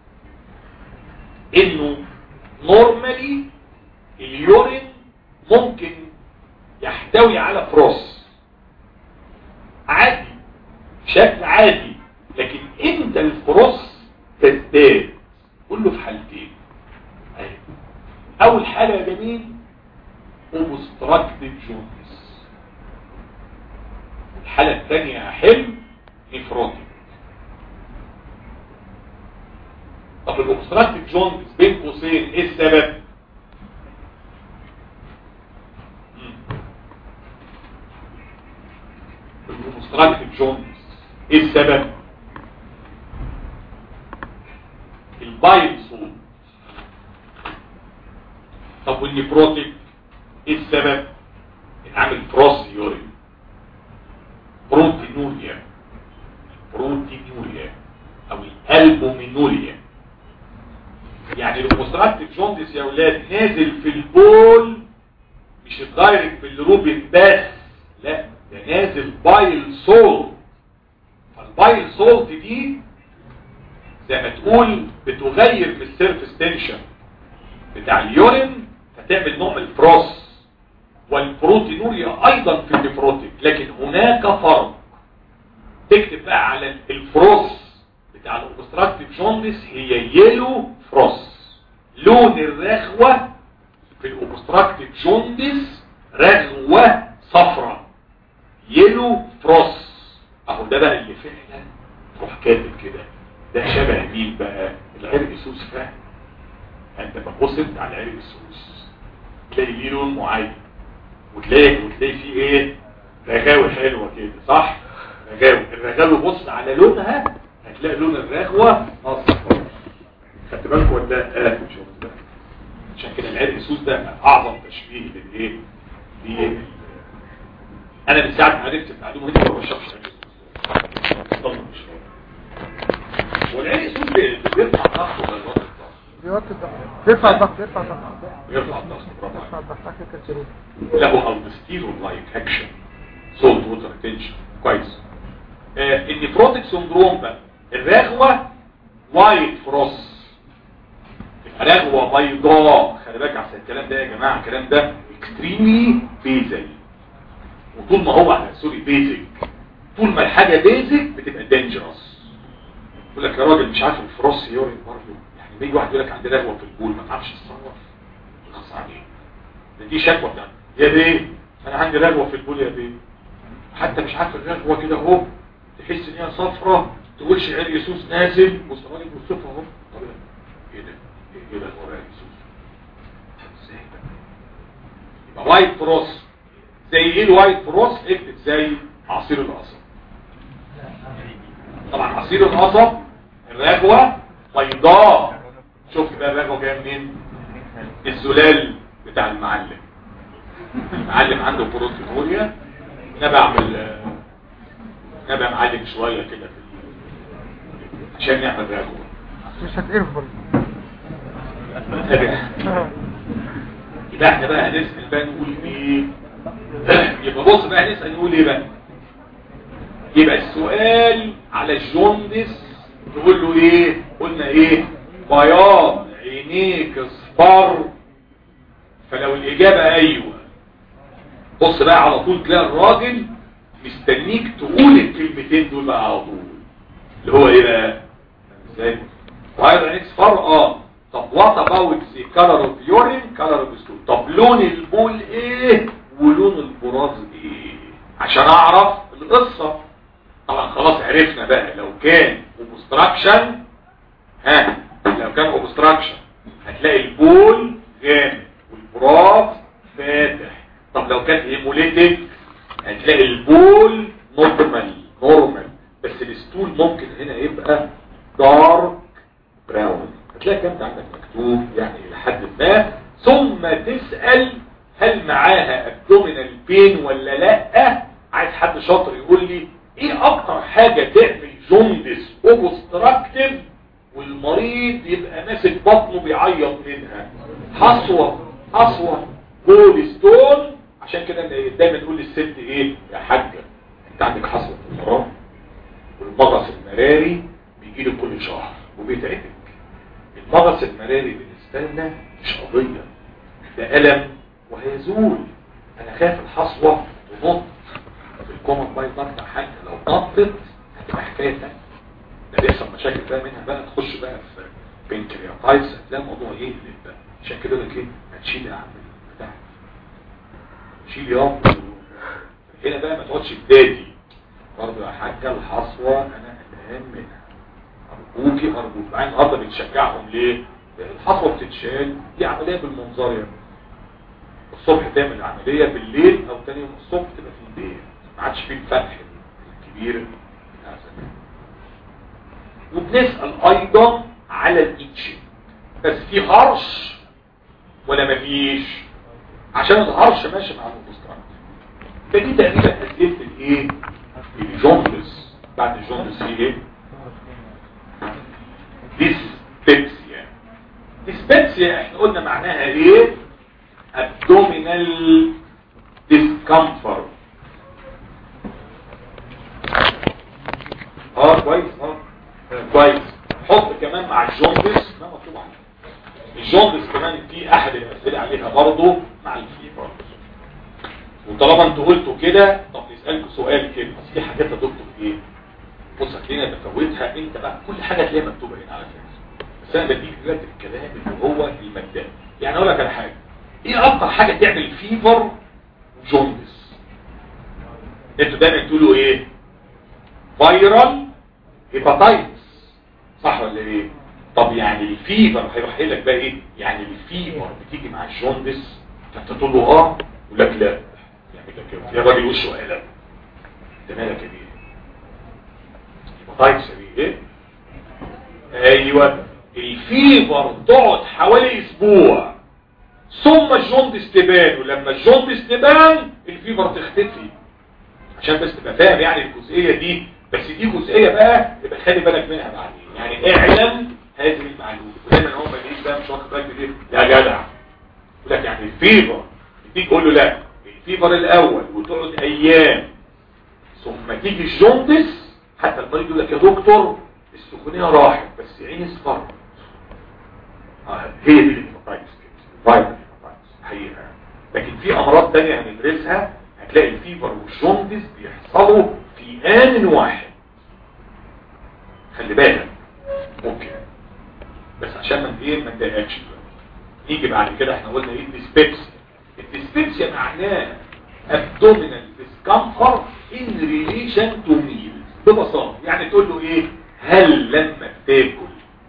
انه نورمالي اليورين ممكن يحتوي على فروس عادي بشكل عادي لكن امتى الفروس تزداد كله في حالتين أيوة. اول حاجة يا جميل اوبستراكتيف جونس الحالة الثانية احل نفروتيك طب الاوبستراكتيف جونس بين قوسين ايه السبب الاوبستراكتيف جونس ايه السبب البايل صوت طب والنيفروتيك ايه السبب عامل فروس يورين بروتينوريا بروتينوريا او الالبومينوريا يعني الاوبستراكتيف جوندس يا اولاد نازل في البول مش الدايركت بالروبين بس لا ده نازل بايل سولت فالبايل سولت دي زي ما تقول بتغير في السيرفس تنشن بتاع اليورين فتعمل نوع من الفروس والبروتينوريا ايضا في النفروتيك لكن هناك فرق تكتب بقى على الفروس بتاع الاوبستراكتيف جوندس هي يلو فروس لون الرغوة في الاوبستراكتيف جوندس رغوة صفراء يلو فروس اهو ده بقى اللي فعلا تروح كاتب كده ده شبه مين بقى العرق سوس فاهم انت بتبص انت على عرق السوس تلاقي ليه لون معين وتلاقي وتلاقي فيه ايه رغاوي حلوه كده صح رغاوي الرغاوي بص على لونها هتلاقي لون الرغوه اصفر خدت بالك ولا اه شفت بقى عشان كده العرق السوس ده اعظم تشبيه للايه ليه انا من ساعه ما عرفت المعلومه دي ما بشربش عرق السوس والعرق السوس بيرفع ضغطه ولا الوضع بيوطي الضغط بيرفع الضغط بيرفع الضغط يرفع الضغط برافو بيرفع عليك. الضغط عشان كده شريط. له الدستيرون لايك اكشن سولت ووتر تنشن كويس آه النفروتيك سندروم بقى الرغوه وايت فروس رغوه بيضاء خلي بالك عشان الكلام ده يا جماعه الكلام ده اكستريملي بيزل وطول ما هو سوري بيزك طول ما الحاجه بيزك بتبقى دينجرس يقول لك يا راجل مش عارف الفروس يورين برضه يعني بيجي واحد يقول لك عندي رغوه في البول ما تعرفش تتصرف خلاص عليك ده دي شكوى بتاعتي يا بيه انا عندي رغوه في البول يا بيه حتى مش عارف الرغوه كده اهو تحس ان هي صفرة تقولش عرق يسوس نازل بص الراجل بيوصفها اهو طب ايه ده ايه ده هو عرق يسوس ازاي ده يبقى وايت فروس زي ايه الوايت فروس اكتب زي عصير القصب طبعا عصير القصب الرغوه بيضاء شفت بقى الرغوه جايه منين الزلال بتاع المعلم المعلم عنده بروتينوريا نبع اعمل نبع معلم شوية كده في ال- عشان نعمل رغوة مش هتقرف برضه يبقى احنا بقى هنسأل بقى نقول ايه يبقى بص بقى هنسأل نقول ايه بقى يبقى السؤال على الجوندس نقول له ايه قلنا ايه بياض عينيك اصفر فلو الاجابة ايوه بص بقى على طول تلاقي الراجل مستنيك تقول الكلمتين دول بقى على طول اللي هو ايه بقى ازاي وايضا عينيك اصفر اه طب وات اباوت ذا كلر اوف يورين كلر اوف ستول طب لون البول ايه ولون البراز ايه عشان اعرف القصه طبعا خلاص عرفنا بقى لو كان اوبستراكشن ها لو كان اوبستراكشن هتلاقي البول جامد والبراز فاتح طب لو كان هيموليتيك هتلاقي البول نورمال نورمال بس الستول ممكن هنا يبقى دارك براون هتلاقي الكلام ده عندك مكتوب يعني لحد ما ثم تسأل هل معاها ابدومينال بين ولا لا عايز حد شاطر يقول لي ايه اكتر حاجة تعمل جوندس اوبستراكتيف والمريض يبقى ماسك بطنه بيعيط منها حصوة حصوة جول ستون عشان كده دايما نقول للست ايه يا حاجة انت عندك حصوة في المرام والمغص المراري بيجي له كل شهر وبيتعبك المغص المراري بالنسبة لنا مش قضية ده ألم وهيزول انا خايف الحصوة تنط في الكومن باي ضغط حاجة لو نطت هتبقى حكاية تانية ده بيحصل مشاكل بقى منها بقى تخش بقى في بنكرياتايتس هتلاقي الموضوع ايه بقى عشان كده لك ايه هتشيل يا عم بتاع شيل يوم هنا بقى ما تقعدش تدادي برضه يا حاجة الحصوة انا قلقان منها ارجوكي ارجوك مع النهارده بتشجعهم ليه؟ لان الحصوة بتتشال دي عملية بالمنظار يعني الصبح تعمل العملية بالليل او تاني يوم الصبح تبقى في البيت ما عادش فيه الفتح الكبير بتاع زمان وبنسأل ايضا على الايتشنج بس في هرش ولا مفيش عشان الهرش ماشي مع الاوبستراكت فدي تقريبا اسئله الايه الجوندس بعد الجوندس في ايه ديسبيبسيا ديسبيبسيا احنا قلنا معناها ايه abdominal discomfort اه كويس اه كويس حط كمان مع الجوندس ما مطلوب عليه الجوندس كمان في احد الاسئله عليها برضه مع الفيبر وطالما انتوا قلتوا كده طب نسالكم سؤال كده بس في حاجات يا دكتور ايه بص هتلاقينا بفوتها انت بقى كل حاجه تلاقيها مكتوبه هنا على فكره بس انا بديك دلوقتي الكلام اللي هو المبدئي يعني اقول لك على حاجه ايه اكتر حاجه تعمل فيبر وجوندس انتوا دايما تقولوا ايه فايرال هيباتايتس صح ولا ايه طب يعني الفيبر هيروح قايل لك بقى ايه يعني الفيبر بتيجي مع الجوندس فانت تقول له اه يقول لك لا يعمل لك كده يا راجل وشه قلم انت مالك يا بيه هيباتايتس يا بيه ايه ايوه الفيبر تقعد حوالي اسبوع ثم الجوندس تبان ولما الجوندس تبان الفيبر تختفي عشان بس تبقى فاهم يعني الجزئية دي بس دي جزئية بقى يبقى خلي بالك منها بعدين يعني اعلم هذه المعلومة ودايما هو ما يجيش بقى مش واخد بالك دي يا جدع يقول لك يعني الفيبر تيجي تقول له لا الفيبر الاول وتقعد ايام ثم تيجي الجوندس حتى المريض يقول لك يا دكتور السخونية راحت بس عيني اصفرت آه هي دي الهيباتايتس فايروس حقيقة لكن في امراض تانية هندرسها هتلاقي الفيبر والجوندس بيحصلوا في آن واحد خلي بالك ممكن بس عشان ما ايه ما نضايقكش نيجي بعد كده احنا قلنا ايه الديسبيبسيا الديسبيبسيا معناه abdominal discomfort in relation to meals ببساطة يعني تقول له ايه هل لما تاكل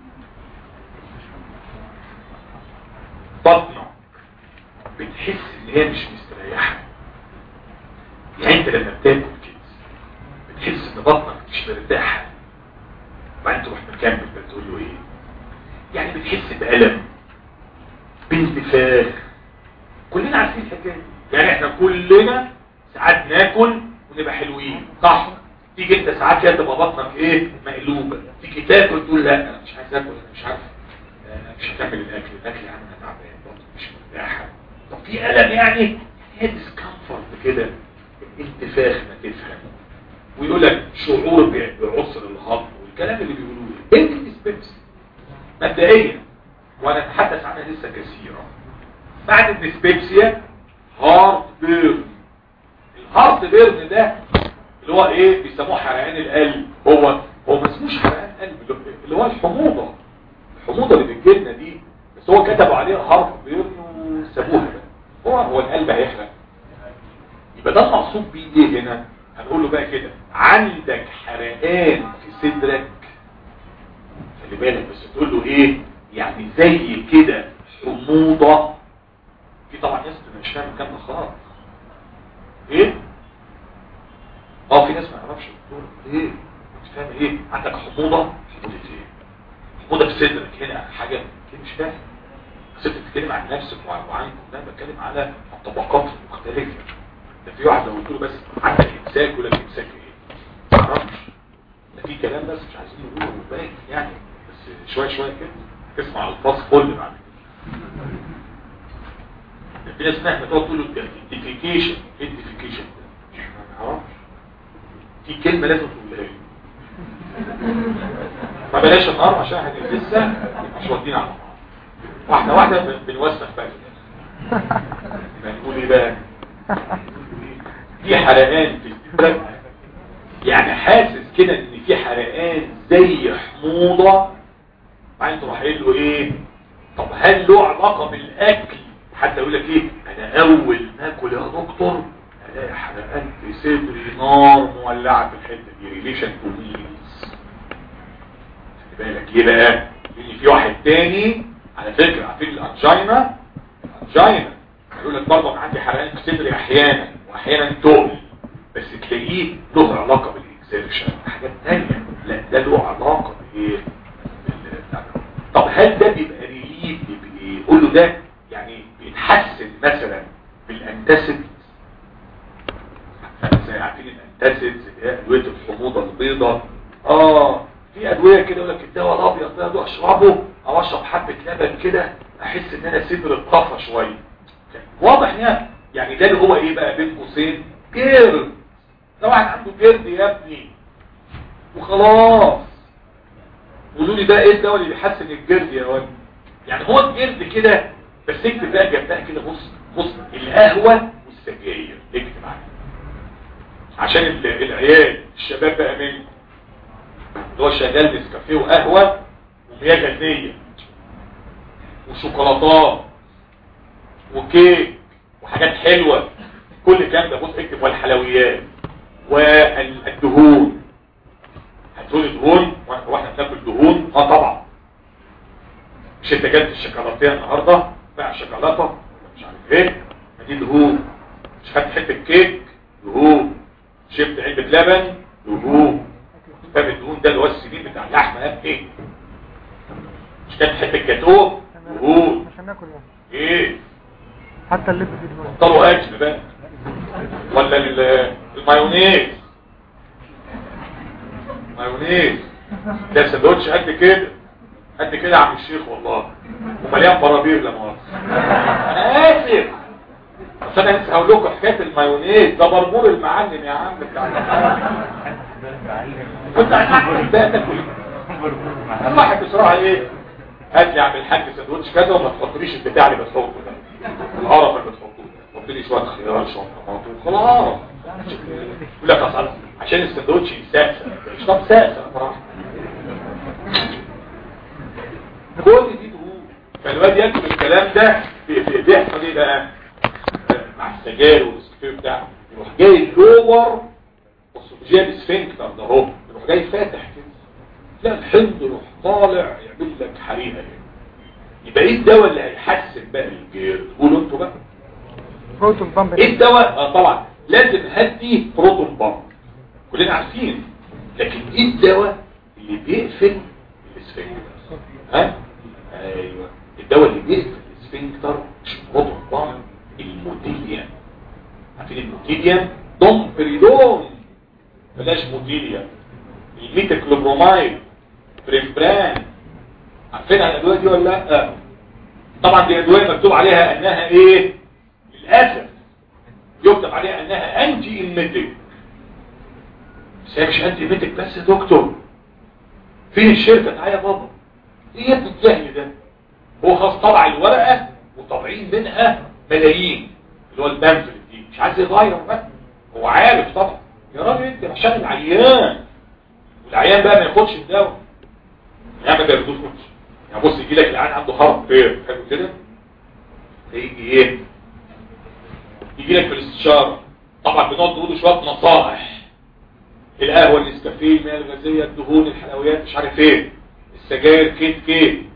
بطنك بتحس ان هي مش مستريحة يعني انت لما بتاكل كده بتحس ان بطنك مش مرتاحة وبعدين تروح مكمل بتقول له ايه يعني بتحس بألم بانتفاخ كلنا عارفين الحكايه دي يعني احنا كلنا ساعات ناكل ونبقى حلوين صح تيجي انت ساعات كده تبقى بطنك ايه مقلوبه تيجي تاكل تقول لا انا مش عايز اكل انا مش عارف انا مش هكمل الاكل الاكل يعني انا تعبان بطني مش مرتاحه طب في الم يعني هي ديسكمفورت كده انتفاخ ما تفهم ويقول لك شعور بعسر الهضم والكلام اللي بيقولوه ده ايه الديسبيبسي مبدئيا ونتحدث عنها لسه كثيرا بعد الديسبيبسيا هارت بيرن الهارت بيرن ده اللي هو ايه بيسموه حرقان القلب هو هو ما اسموش حرقان قلب اللي هو الحموضة الحموضة اللي بتجيلنا دي بس هو كتبوا عليها هارت بيرن وسابوها بقى هو هو القلب هيحرق يبقى ده المقصود بيه ايه هنا هنقول له بقى كده عندك حرقان في صدرك خلي بالك بس تقول له ايه يعني زي كده حموضة في طبعا ناس مش فاهم الكلام ده خالص ايه اه في ناس ما يعرفش الدكتور ايه مش فاهم ايه عندك حموضة حموضة ايه حموضة في صدرك هنا حاجة كده مش فاهم بس انت بتتكلم عن نفسك وعن وعن انا بتكلم على الطبقات المختلفة ده في واحد لو قلت له بس عندك امساك يقول لك امساك ايه ما اعرفش ده في كلام بس مش عايزين نقوله باين يعني بس شوية شوية كده تسمع الفاظ كل بعد كده في ناس مهما تقعد تقول له الديفيكيشن ايه الديفيكيشن ده ما اعرفش في كلمة لازم تقولها لي ما بلاش النار عشان احنا لسه مش واخدين على بعض واحدة واحدة بن- بنوسخ بقى يبقى نقول ايه بقى في حرقان في الدم يعني حاسس كده ان في حرقان زي حموضة بعدين تروح قايل له ايه طب هل له علاقة بالاكل حتى يقول لك ايه انا اول ما اكل يا دكتور الاقي حرقان في صدري نار مولعة في الحتة دي ريليشن تو ميلز خلي بالك ليه بقى لان في واحد تاني على فكرة عارفين الانجينا الانجينا يقول لك برضه أنا عندي حرقان في صدري احيانا واحيانا تقل بس تلاقيه له علاقة بالاكسيرشن حاجات تانية لا ده له علاقة بايه بال- طب هل ده بيبقى ريليف بايه قول له ده يعني بيتحسن مثلا بالانتاسيد زي عارفين الانتاسيد اللي هي ادويه الحموضه البيضاء اه في ادويه كده يقول لك الدواء الابيض ده ده اشربه او اشرب حبه لبن كده احس ان انا صدري اتطفى شويه واضح ان هي- يعني ده اللي هو ايه بقى بين قوسين جرد ده واحد عنده جرد يا ابني وخلاص قولوا لي بقى ايه الدواء اللي بيحسن الجرد يا واد يعني هو الجرد كده بس اكتب بقى جنبها كده بص بص القهوه والسجاير اكتب عليها عشان ال- العيال الشباب بقى منه اللي هو شغال نسكافيه وقهوه ومياه غازيه وشوكولاتات وكيك وحاجات حلوه كل الكلام ده بص اكتب والحلويات والدهون هتقولي دهون واحنا واحنا بناكل دهون اه طبعا مش انت جبت الشوكولاتيه النهارده بقى شوكولاته ولا مش عارف ايه ما دي دهون مش خدت حته كيك دهون شربت علبه لبن دهون فاهم الدهون ده اللي هو السمين بتاع اللحمه ده ايه مش كانت حته جاتوه دهون عشان ناكل يعني ايه حتى اللب في دماغي بطلوا اكل بقى ولا ال- المايونيز مايونيز ده سندوتش قد كده قد كده يا عم الشيخ والله ومليان برابير لا مؤاخذه انا اسف بس انا لسه هقول لكم حكايه المايونيز ده بربور المعلم يا عم بتاع كنت هتاكل ده تاكل الواحد بصراحه ايه هات لي يا عم الحاج سندوتش كذا وما تحطليش البتاع اللي بتحطه ده القرف اللي بتحطه ده حط لي شويه خيار شويه طماطم خلاص يقول لك اصل عشان السندوتش يسقسق مش طب سقسق براحتك كل دي دهون فالواد يكتب الكلام ده بي- بي- بيحصل ايه بقى مع السجاير والسكير بتاعه يروح جاي اللور جايب السفنكتر ده اهو يروح جاي فاتح كده لا الحمض يروح طالع يعمل لك حريقه كده يبقى ايه الدواء اللي هيحسن بقى الجير قولوا انتوا بقى بروتون بامب ايه الدواء اه طبعا لازم هدي بروتون بامب كلنا عارفين لكن ايه الدواء اللي بيقفل السفنكتر ها ايوه الدواء اللي بيقفل السفنكتر مش بروتون بامب الموديليان عارفين الموديليان دومبريدون بلاش موديليان الميتاكلوبرومايد بريمبران عارفين الادويه دي ولا لا طبعا دي ادويه مكتوب عليها انها ايه للاسف يكتب عليها انها انتي ايميتيك بس هي مش انتي ايميتيك بس يا دكتور فين الشركه تعالى يا بابا ايه يا ابن الجهل ده هو خلاص طبع الورقه وطابعين منها ملايين اللي هو البامفلت دي مش عايز يغير بقى هو عارف طبعا يا راجل انت عشان العيان والعيان بقى ما ياخدش الدواء يعني ما بياخدوش يعني بص يجي لك العيان عنده خرق خير حلو كده يجي ايه يجي لك في الاستشاره طبعا بنقعد نقول له شويه نصائح القهوه النسكافيه المياه الغازيه الدهون الحلويات مش عارف ايه السجاير كيف كيف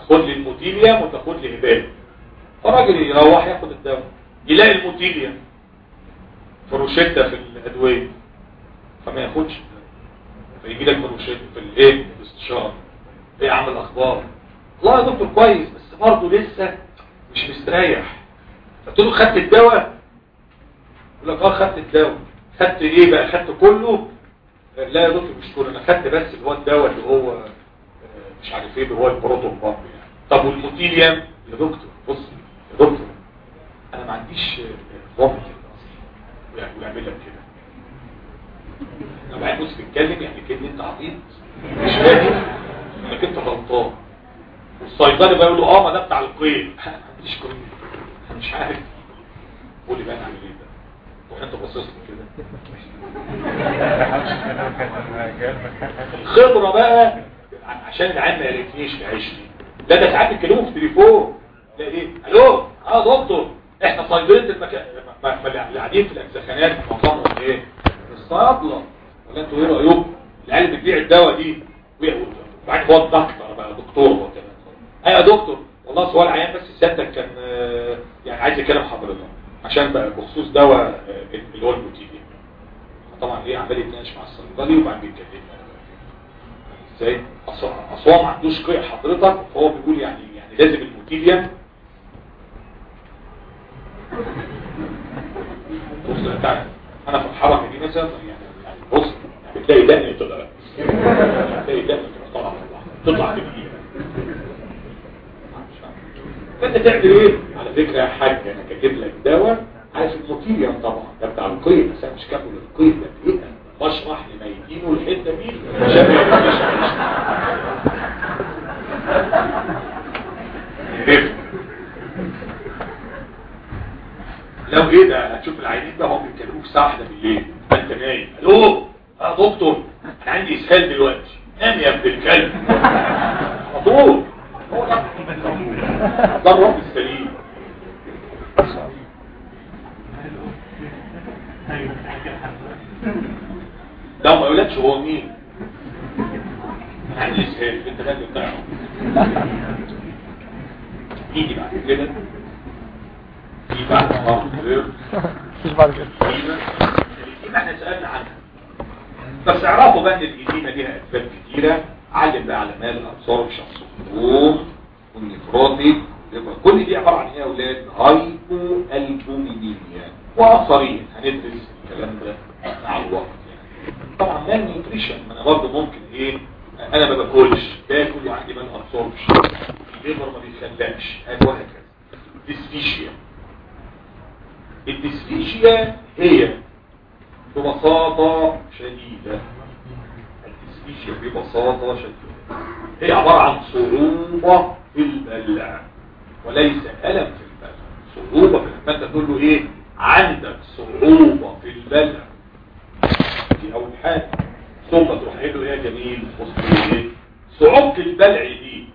خد لي الموتيليوم وتاخد لي هبال فالراجل يروح ياخد الدواء يلاقي الموتيليوم في روشته في الادويه فما ياخدش فيجي لك في روشته في الايه في الاستشاره ايه يا عم الاخبار والله يا دكتور كويس بس برضه لسه مش مستريح قلت له خدت الدواء يقول لك اه خدت الدواء خدت ايه بقى خدت كله لا يا دكتور مش كله انا خدت بس اللي هو الدواء اللي هو آه، مش عارف ايه اللي هو البروتون بامب يعني طب والموتيليوم يا دكتور بص يا دكتور انا ما عنديش ضابط ويعمل لك كده لو بعد بص بيتكلم يعني كده انت عبيط مش فاهم انك انت غلطان والصيدلي بقى يقول له اه ما ده بتاع القيد ما عنديش قيد أنا مش عارف قول لي بقى انا اعمل ايه ده وانت باصص لي كده الخبرة بقى عشان العيال ما يعرفنيش يعيشني لا ده ساعات بيتكلموا في تليفون لا ايه الو اه دكتور احنا صيدلة المكان ما- ما- اللي قاعدين في الاجزخانات معظمهم ايه الصيادلة ولا انتوا ايه رايكم العيال اللي بتبيع الدواء دي وبعدين هو الدكتور بقى دكتور هو كمان ايوه يا دكتور والله سؤال عيان بس سيادتك كان آه، يعني عايز يكلم حضرتك عشان بقى بخصوص دواء آه، اللي هو البوتيليوم طبعا ايه عمال يتناقش مع الصيدلي وبعدين بيتكلم ازاي اصل أصل هو ما عندوش قيء حضرتك فهو بيقول يعني يعني لازم الموتيليوم بص انت انا في الحركه دي مثلا يعني يعني بص يعني بتلاقي دقن طلع بتلاقي دقن طلع تطلع بالايد فانت تعمل ايه على فكره يا حاج انا كاتب لك دواء عايز الموتيليوم طبعا ده بتاع القيد بس انا مش كاتب القيد ده ايه ده بشرح لميتينه الحته دي عشان ما يبقاش عرفت. لو ايه ده هتشوف العيانين ده هم بيتكلموا في الساعه 1 بالليل انت نايم الو اه دكتور انا عندي اسهال دلوقتي نام يا ابن الكلب على طول هو ده ده الرب السليم لا ما يقولكش هو مين عندي اسهال انت لازم تعرف يجي بعد كده في بعد مرض غير مفيش بعد كده الإديمة الإديمة احنا سألنا عنها بس اعرفوا بقى ان الإديمة ليها أسباب كتيرة علم بقى على مال الأبصار وشخص الخروج والنفراطي يبقى كل دي عبارة عن ايه يا أولاد هايبو البومينيميا وآخرين هندرس الكلام ده مع الوقت يعني طبعا مال نيوتريشن ما انا برضه ممكن ايه انا ما باكلش باكل وعندي مال ابسوربشن الليفر ما بيخلقش وهكذا ديسفيشيا الديسفيشيا هي ببساطة شديدة الديسفيشيا ببساطة شديدة هي عبارة عن صعوبة في البلع وليس ألم في البلع صعوبة في البلع فأنت تقول له إيه عندك صعوبة في البلع دي أول حاجة ثم تروح قايل له إيه يا جميل بص إيه صعوبة البلع دي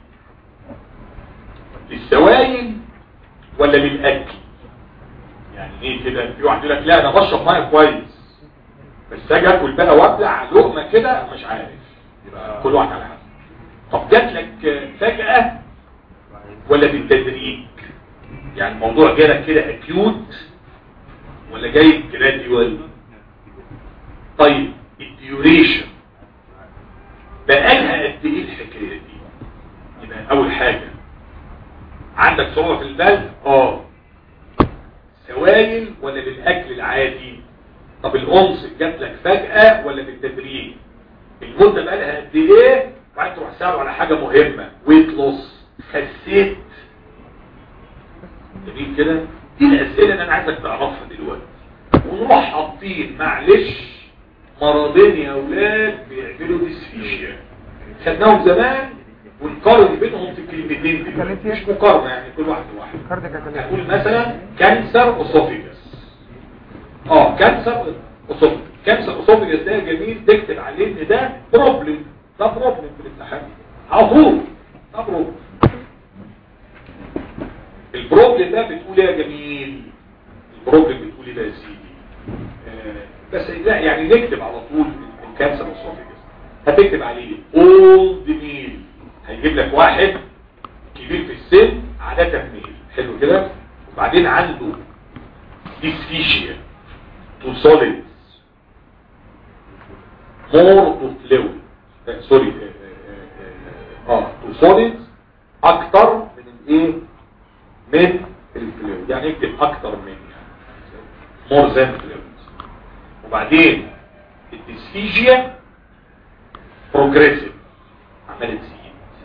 للسوائل ولا للأكل يعني ايه كده في واحد يقول لك لا انا بشرب ميه كويس بس اجي اكل بقى وابلع لقمه كده مش عارف يبقى كل واحد على حسب طب جات لك فجاه ولا بالتدريج يعني الموضوع جالك كده اكيوت ولا جاي جراديوال طيب الديوريشن بقالها قد ايه الحكايه دي يبقى اول حاجه عندك صعوبه في البلد اه سوائل ولا للأكل العادي طب الأنس جات لك فجأة ولا بالتدريج المدة بقى لها قد ايه وبعدين تروح تسأله على حاجة مهمة ويت لوس خسيت جميل كده دي الأسئلة اللي أنا عايزك تعرفها دلوقتي ونروح حاطين معلش مرضين يا أولاد بيعملوا ديسفيشيا خدناهم زمان ونقارن بينهم في الكلمتين دول مش مقارنة يعني كل واحد لوحده كاردياك اتليك هنقول مثلا كانسر اوسوفيجس اه كانسر اوسوفيجس كانسر اوسوفيجس ده جميل تكتب عليه ان ده بروبلم ده بروبلم في الامتحان على طول ده بروبلم البروبلم ده بتقول ايه يا جميل البروبلم بتقول ايه ده يا سيدي آه بس لا يعني نكتب على طول الكانسر اوسوفيجس هتكتب عليه اولد ميل هيجيب لك واحد السن عادة ميل حلو كده وبعدين عنده ديسفيشيا تو سوليدز مور تو فلويد سوري اه تو سوليدز اكتر من الايه من الفلويد يعني اكتب اكتر من يعني مور ذان فلويد وبعدين الديسفيجيا بروجريسيف عماله تزيد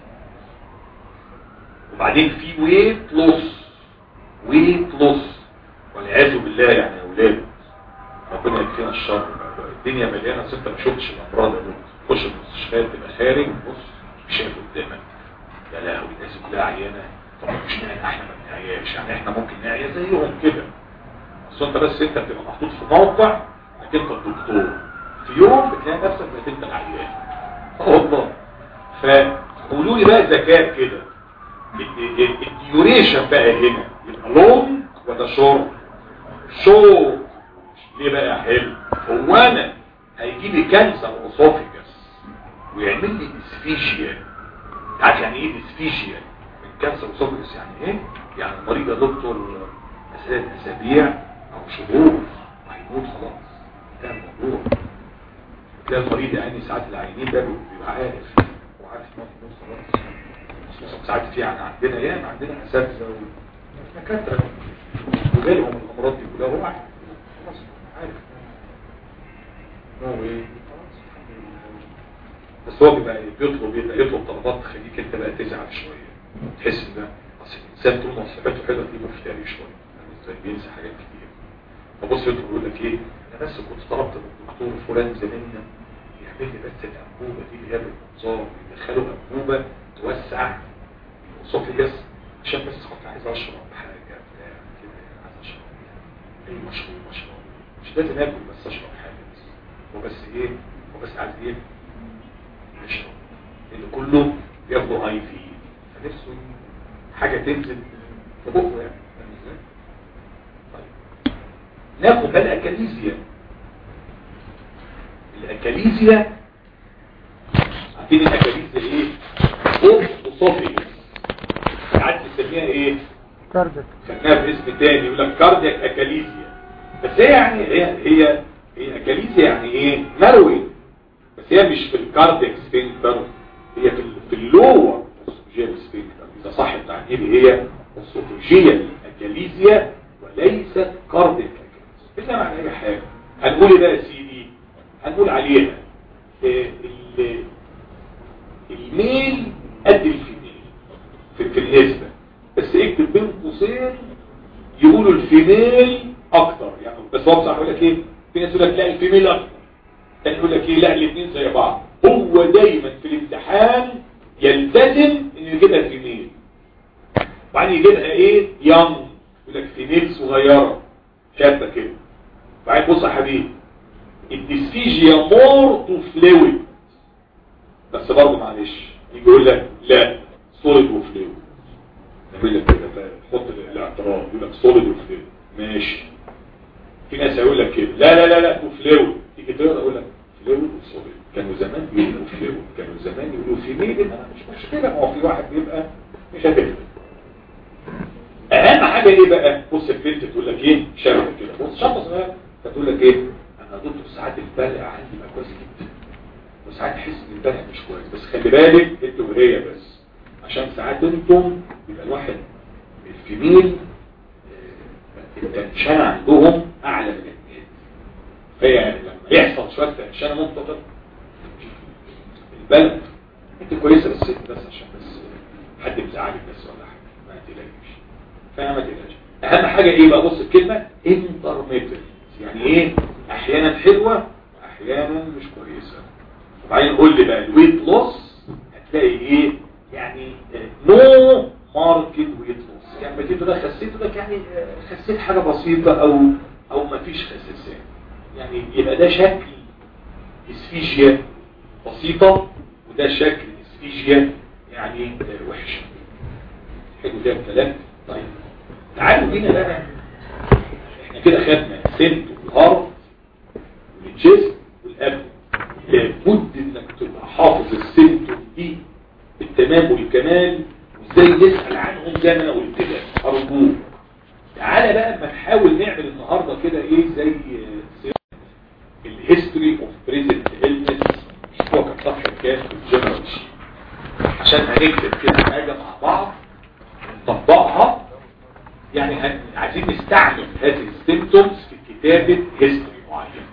وبعدين في ويت لوس ويت لوس والعياذ بالله يعني يا اولاد ربنا يكفينا الشر الدنيا مليانه ست ما شفتش الامراض دول تخش المستشفيات تبقى خارج بص مش شايف قدامك يا لهوي الناس كلها عيانه طب مش نعي احنا ما بنعياش يعني احنا ممكن نعيا زيهم كده بس انت بس انت بتبقى محطوط في موقع انك انت الدكتور في يوم بتلاقي نفسك انك انت العيان اه والله فقولوا لي بقى ذكاء كده الديوريشن بقى هنا يبقى لونج ولا شورت شورت ليه بقى حلو هو انا هيجي لي كانسر اوسوفيجاس ويعمل لي ديسفيشيا عارف يعني ايه ديسفيشيا من كانسر اوسوفيجاس يعني ايه يعني المريض يا دكتور ثلاث اسابيع او شهور هيموت خلاص ده الموضوع تلاقي المريض يعني ساعات العينين ده بيبقى عارف وعارف ما في نص خلاص خصوصا ساعات في يعني عندنا ياما عندنا اساتذه ودكاتره وغيرهم الامراض دي كلها هو عارف خلاص عارف هو ايه بس هو بيبقى بيطلب بيبقى يطلب طلبات تخليك انت بقى تزعل شويه تحس ان ده اصل الانسان طول ما صحته حلوه دي مفتري شويه يعني ازاي بينسى حاجات كتير فبص يطلب يقول لك ايه انا بس كنت طلبت من الدكتور فلان زميلنا يعمل لي بس الانبوبه دي اللي هي بالمنظار يدخلوا انبوبه توسع الاسوفيجاس عشان بس كنت عايز اشرب حاجه بتاع كده عايز اشرب اي مشروب مشروب مش لازم اكل بس اشرب حاجه بس هو بس ايه هو بس عايز ايه يشرب لان كله بياخدوا هاي في فنفسه حاجه تنزل في بقه يعني فاهم ازاي؟ طيب ناخد بقى الاكاليزيا الاكاليزيا عارفين الاكاليزيا ايه؟ اوف اسوفيجاس ساعات بنسميها ايه؟ كاردك خدناها باسم تاني يقول لك كاردياك اكاليزيا بس هي يعني هي هي هي اكاليزيا يعني ايه مروي بس هي مش في الكاردياك سفنكتر هي في ال- في اللور اسوفيجيال سفنكتر اذا صح التعبير هي اسوفيجيال اكاليزيا وليست كاردياك اكاليزيا اذا معنى اي حاجه هنقول ايه بقى يا سيدي هنقول عليها آه، ال- الميل قد الفيميل في, في النسبة بس اكتب بين قوسين يقولوا الفيميل اكتر يعني بس هو بصراحه يقول لك ايه في ناس يقول لك لا الفيميل اكتر تاني يقول لك ايه لا الاثنين زي بعض هو دايما في الامتحان يلتزم انه يجيبها الفيميل وبعدين يجيبها ايه يونج يقول لك فيميل صغيره شابه كده وبعدين بص يا حبيبي الديسفيجيا مور تو فلويد بس برضه معلش يجي يقول لك لا سوليد وفلويد نعمل لك كده حط الاعتراض يقول لك سوليد وفلويد ماشي في ناس هيقول لك كده لا لا لا لا وفلويد تيجي تقرا يقول لك فلويد وسوليد كانوا زمان بيقولوا فلويد كانوا زمان يقولوا في ميل انا مش مشكله ما هو في واحد بيبقى مش هتفرق اهم حاجه ايه بقى بص البنت تقول لك ايه شبه كده بص شبه صغير فتقول لك ايه انا دكتور ساعات البلع عندي بقى كويس جدا وساعات تحس ان البلع مش كويس بس خلي بالك انت وهي بس عشان ساعات انتم يبقى الواحد الفيميل آه، التنشان عندهم اعلى من الاثنين فهي لما يحصل شويه تنشان منطقه البلع انت كويسه بس بس عشان بس حد مزعلك بس ولا حاجه ما تقلقش فانا ما تقلقش اهم حاجه ايه بقى بص الكلمه انترميتنت يعني ايه احيانا حلوه واحيانا مش كويسه وبعدين قول لي بقى الويت لوس هتلاقي ايه يعني نو ماركت ويت لوس يعني ما تبقى ده خسيت لك يعني آه، خسيت حاجه بسيطه او او ما فيش خساسيه يعني يبقى ده شكل اسفيجيا بسيطه وده شكل اسفيجيا يعني آه، وحشه حلو ده الكلام طيب تعالوا بينا بقى احنا كده خدنا سنت والهارت والجسم والقلب لابد انك تبقى حافظ السنتوم دي بالتمام والكمال وازاي نسأل عنهم زي ما انا قلت لك ارجوك تعالى بقى اما نحاول نعمل النهارده كده ايه زي الهيستوري اوف بريزنت النس مش هو كان صفحه كام في الجنرال عشان هنكتب كده حاجه مع بعض نطبقها يعني هن- عايزين نستعمل هذه السيمتومز في كتابه هيستوري معين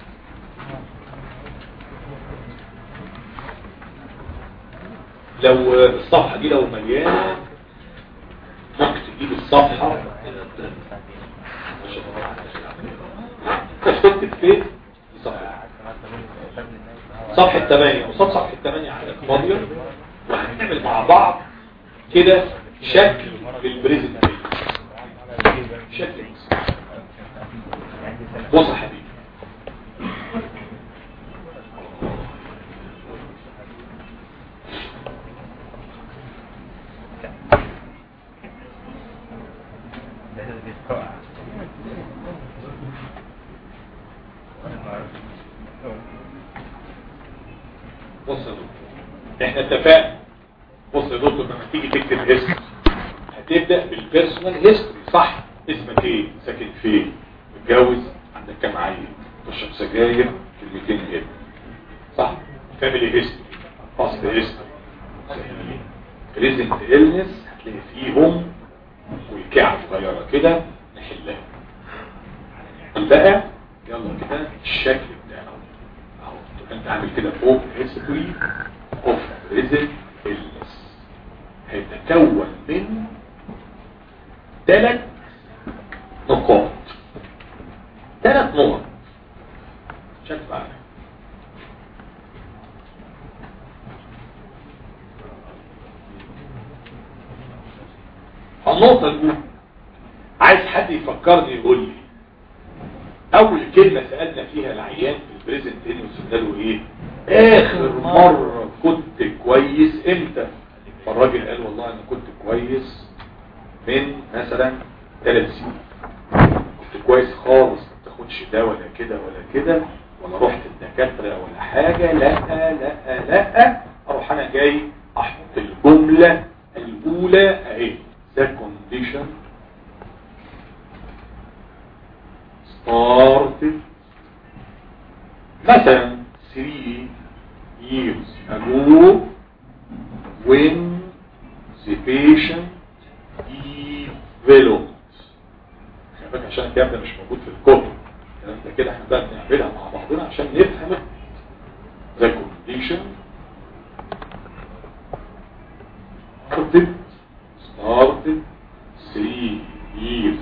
لو الصفحه دي لو مليانه ممكن تجيب الصفحه تكتب فين صفحه صفحة 8 وصف صفحة 8 عندك فاضية وهنعمل مع بعض كده شكل للبريزنت شكل بص يا حبيبي بص يا دكتور احنا اتفقنا بص يا دكتور لما تيجي تكتب اسم هتبدأ بالبيرسونال هيستوري صح اسمك ايه ساكن فين متجوز عندك كام عيل تشرب سجاير كلمتين كده صح فاميلي هيستوري فاست هيستوري بريزنت إلنس هتلاقي فيهم والكعب صغيرة كده نحلها بقى يلا كده الشكل بتاعه اهو تبقى انت عامل كده فوق هيستوري اوف بريزنت إلنس هيتكون من ثلاث نقاط ثلاث نقط شكل معنا النقطة الأولى عايز حد يفكرني يقول لي أول كلمة سألنا فيها العيان في البريزنت إنوس له إيه؟ آخر مرة كنت كويس إمتى؟ فالراجل قال والله أنا كنت كويس من مثلا ثلاث سنين كنت كويس خالص ما بتاخدش ده ولا كده ولا كده ولا رحت الدكاترة ولا حاجة لا لا لا اروح انا جاي احط الجملة الاولى اهي the condition started مثلا 3 years ago when the patient developed خلي بالك عشان الكلام ده مش موجود في الكتب الكلام ده كده احنا بقى بنعملها مع بعضنا عشان نفهم the condition started started 3 years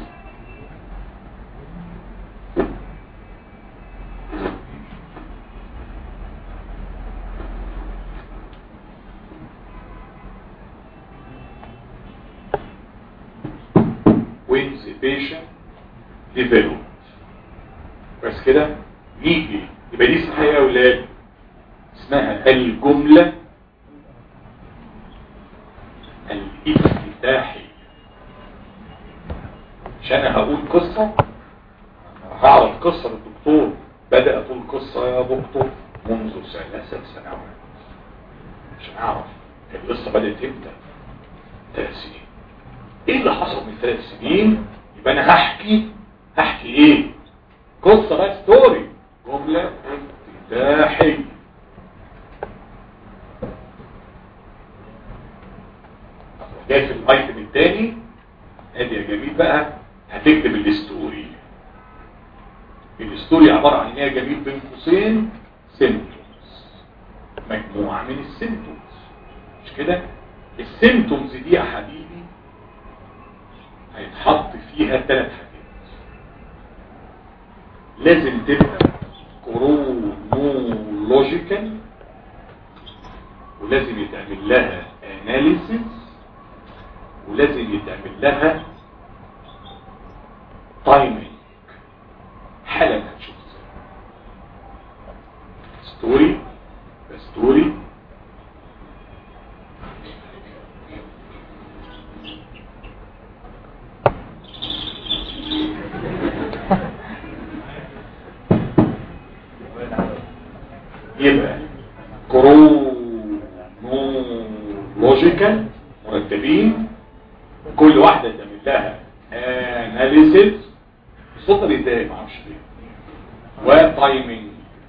when the patient developed بس كده نيجي يبقى دي اسمها ايه يا اولاد اسمها الجملة الافتتاحية عشان انا هقول قصة هعرف قصة للدكتور بدأ اقول قصة يا دكتور منذ ثلاثة سنوات عشان اعرف القصة بدأت امتى ثلاث سنين ايه اللي حصل من ثلاث سنين يبقى انا هحكي هحكي ايه قصة بقى ستوري جملة افتتاحية جاي في الايتم الثاني ادي يا جميل بقى هتكتب الستوري الستوري عبارة عن ايه يا جميل بين قوسين سيمتومز مجموعة من السيمتومز مش كده السيمتومز دي يا حبيبي هيتحط فيها ثلاث حاجات لازم تبقى كرونولوجيكال ولازم يتعمل لها اناليسيس ولازم يتعمل لها تايمينج حالا هتشوف ستوري ستوري يبقى كرونولوجيكال مرتبين كل كل واحده تعمل لها اناليسيس الصوت ده بيتضايق ما اعرفش ليه وتايمينج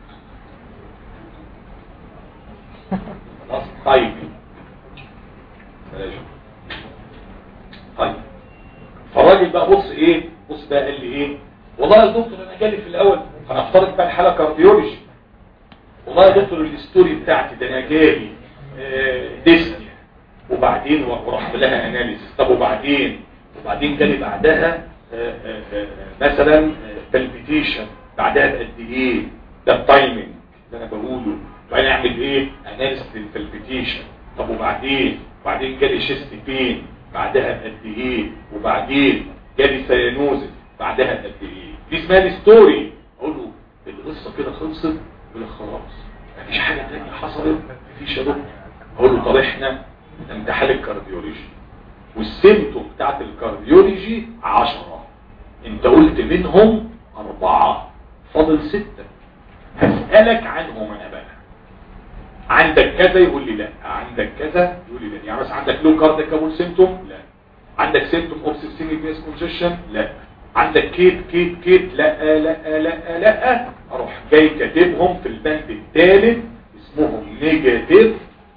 خلاص تايمينج بلاش طيب فالراجل بقى بص ايه بص بقى قال لي ايه والله يا دكتور انا جالي في الاول هنفترض بقى الحاله كارديولوجي والله يا دكتور الستوري بتاعتي ده انا جالي آه، ديسني وبعدين ورحت لها اناليسيس طب وبعدين وبعدين جالي بعدها آه، آه، آه، مثلا بالبيتيشن بعدها بقد ايه ده التايمنج اللي انا بقوله وبعدين اعمل ايه اناليسيس للبالبيتيشن طب وبعدين وبعدين جالي شيست بين بعدها بقد ايه وبعدين جالي سيانوزس بعدها بقد ايه دي اسمها الستوري اقول له القصه كده خلصت يقول لك خلاص مفيش حاجه تانية حصلت مفيش يا دكتور اقول له طب احنا امتحان الكارديولوجي والسيمتوم بتاعت الكارديولوجي عشرة انت قلت منهم اربعة فاضل ستة هسألك عنهم انا بقى عندك كذا يقول لي لا عندك كذا يقول لي لا يعني مثلا عندك لو كارديك ابول سيمتوم لا عندك سيمتوم اوف سيستميك فيس كونجكشن لا عندك كيت كيت كيت لا لا لا لا اروح جاي كاتبهم في البند الثالث اسمهم نيجاتيف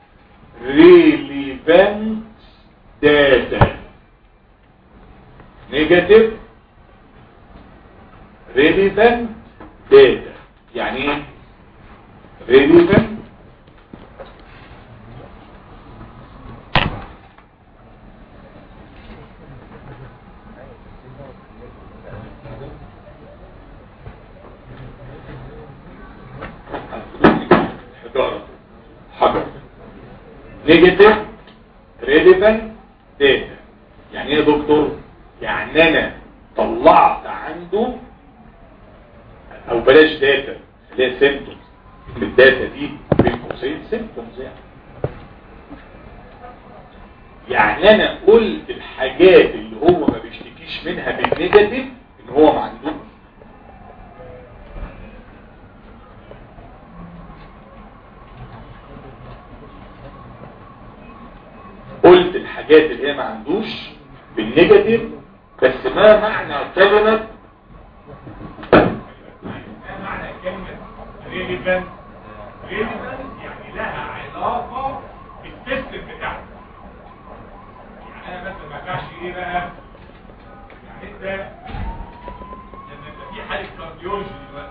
ريليفانت داتا نيجاتيف ريليفانت داتا يعني ايه ريليفانت حجارة حجر نيجاتيف ريليفانت داتا يعني ايه يا دكتور يعني انا طلعت عنده او بلاش داتا اللي هي سيمتومز الداتا دي بين قوسين سيمتومز يعني يعني انا قلت الحاجات اللي هو ما بيشتكيش منها بالنيجاتيف ان هو ما عندوش قلت الحاجات اللي هي ما عندوش بالنيجاتيف بس ما معنى كلمة ما معنى كلمة ريليفنت ريليفنت يعني لها علاقة بالسيستم بتاعك يعني انا مثلا ما ينفعش ايه بقى يعني انت لما يبقى في حالة كارديولوجي دلوقتي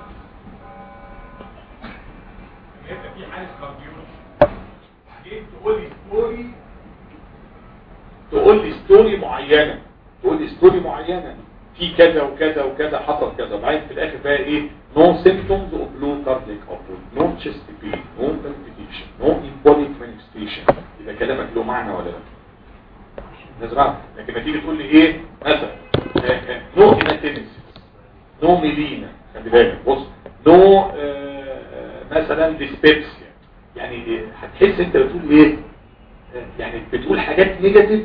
لما يبقى في حالة كارديولوجي بعدين تقول لي ستوري تقول لي ستوري معينة تقول لي ستوري معينة في كذا وكذا وكذا حصل كذا وبعدين في الاخر بقى ايه نو سيمبتومز اوف لو كارديك اوبول نو تشيست بين نو بالبيتيشن نو امبوليك مانيفستيشن يبقى كلامك له معنى ولا لا لازم اعرف لكن ما تيجي تقول لي ايه مثلا نو هيماتيمسيس نو ميلينا خلي بالك بص نو مثلا ديسبيبسيا يعني إيه؟ هتحس انت بتقول ايه يعني بتقول حاجات نيجاتيف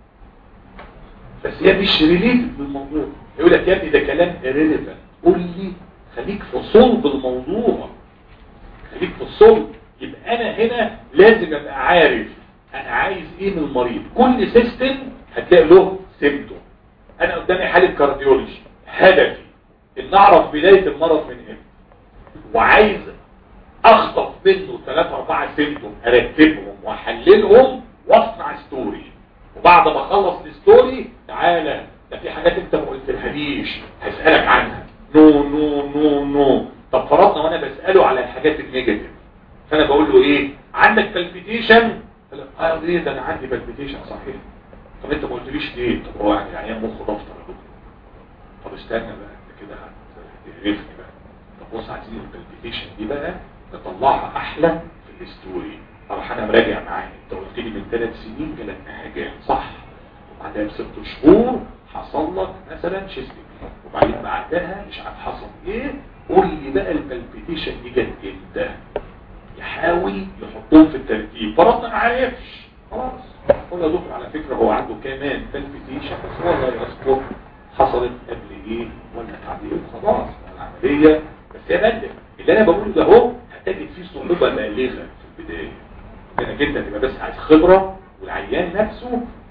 بس هي مش ريليتد بالموضوع يقول لك يا ابني ده كلام irrelevant قول لي خليك في صلب الموضوع خليك في الصلب يبقى انا هنا لازم ابقى عارف انا عايز ايه من المريض كل سيستم هتلاقي له سيمتوم انا قدامي حاله كارديولوجي هدفي ان اعرف بدايه المرض من امتى وعايز اخطف منه ثلاثة اربعة سيمتوم ارتبهم واحللهم واصنع ستوري وبعد ما اخلص الستوري تعالى ده في حاجات انت ما قلتلهاليش هسألك عنها نو نو نو نو طب فرضنا وانا بسأله على الحاجات النيجاتيف فانا بقول له ايه عندك بالبيتيشن اه ايه ده انا عندي بالبيتيشن صحيح طب انت ما قلتليش ليه طب هو يعني عيان مخه ضفطر يا دكتور طب استنى بقى انت كده هتقرفني بقى طب بص عايزين البالبيتيشن دي بقى نطلعها احلى في الستوري اروح انا مراجع معاك انت قلت لي من ثلاث سنين جالك حاجات صح وبعدها بست شهور حصل لك مثلا شيست وبعدين بعدها مش عارف حصل ايه قول لي بقى البالبيتيشن دي جت امتى يحاول يحطهم في الترتيب فرضنا ما عرفش خلاص قول يا دكتور على فكره هو عنده كمان بالبيتيشن بس هو لا يذكر حصلت قبل ايه ولا بعد ايه خلاص العمليه بس هي بدل اللي انا بقوله ده اهو هتجد فيه صعوبه بالغه في البدايه لانك انت تبقى بس عايز خبره والعيان نفسه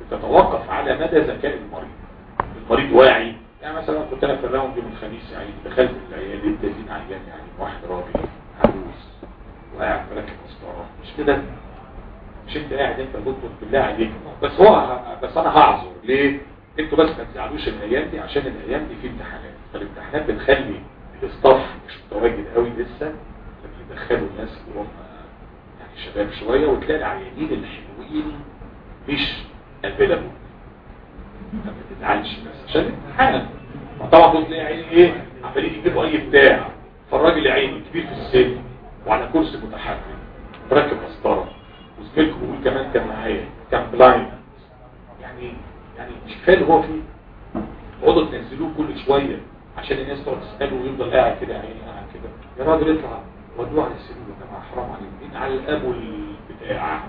بتتوقف على مدى ذكاء المريض المريض واعي يعني مثلا كنت انا في الراوند يوم الخميس يعني دخلت العياده التزين عيان يعني واحد راجل عجوز وقاعد مركب مسطره مش كده مش انت قاعد انت دكتور بالله عليك بس هو ه- بس انا هعذر ليه انتوا بس ما تزعلوش الايام دي عشان الايام دي في امتحانات فالامتحانات بتخلي الاستاف مش متواجد قوي لسه فبيدخلوا الناس اللي هم يعني شباب شويه وتلاقي العيانين الحلوين مش افيلابل ما تزعلش بس عشان الامتحان طبعا دول تلاقي عيني ايه عمالين يجيبوا اي بتاع فالراجل يا عيني كبير في السن وعلى كرسي متحرك مركب مسطره وزميلكم بيقول كمان كان معايا كان بلايند يعني يعني مش كفايه اللي هو فيه اقعدوا تنزلوه كل شويه عشان الناس تقعد تساله ويفضل قاعد كده يا عيني قاعد كده يا راجل اطلع ودوه على السرير يا جماعه حرام عليك مين على الاب والبتاع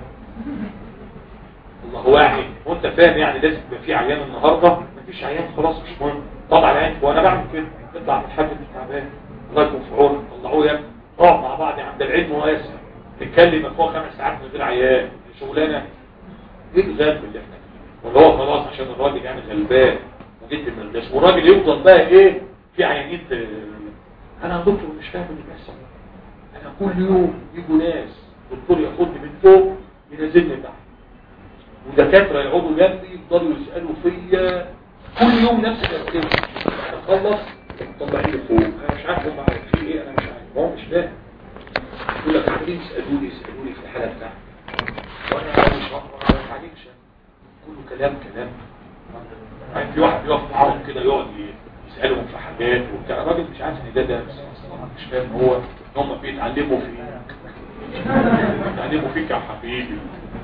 الله واحد وانت فاهم يعني لازم يبقى في عيان النهارده مفيش عيان خلاص مش مهم طبعا العيان وانا بعمل كده اطلع من الحاج تعبان الله يكون في عونك طلعوه يا ابني اقعد مع بعض عند العلم واسع نتكلم فوق خمس ساعات من غير عيان شغلانه ايه الغلب اللي احنا فيه ولا هو خلاص عشان الراجل يعني غلبان وجيت المرداش والراجل يفضل بقى ايه في عيانين ت- انا يا دكتور مش فاهم اللي بيحصل انا كل يوم يجوا ناس دكتور ياخدني من فوق ينزلني تحت ودكاتره يقعدوا جنبي يفضلوا يسالوا فيا كل يوم نفس الاسئله اخلص طلعيني فوق انا مش عارف هم في ايه انا مش عارف هو مش فاهم يقول لك عمالين يسالوني يسالوني في الحاله بتاعتي وانا مش هقدر ما عليكش كله كلام كلام يعني في واحد بيقف معاهم كده يقعد يسالهم في حاجات وبتاع الراجل مش عارف ان ده درس اصلا مش فاهم هو ان هم بيتعلموا فيك بيتعلموا فيك يا حبيبي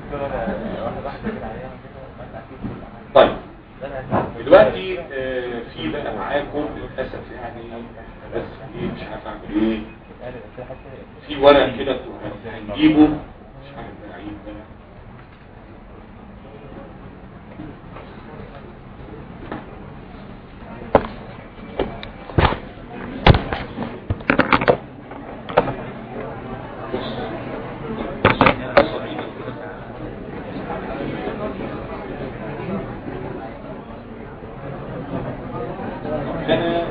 طيب دلوقتي آه، في بقى معاكم للاسف يعني بس ايه مش عارف اعمل ايه في ورق كده هنجيبه مش عارف بقى عيد بقى أنا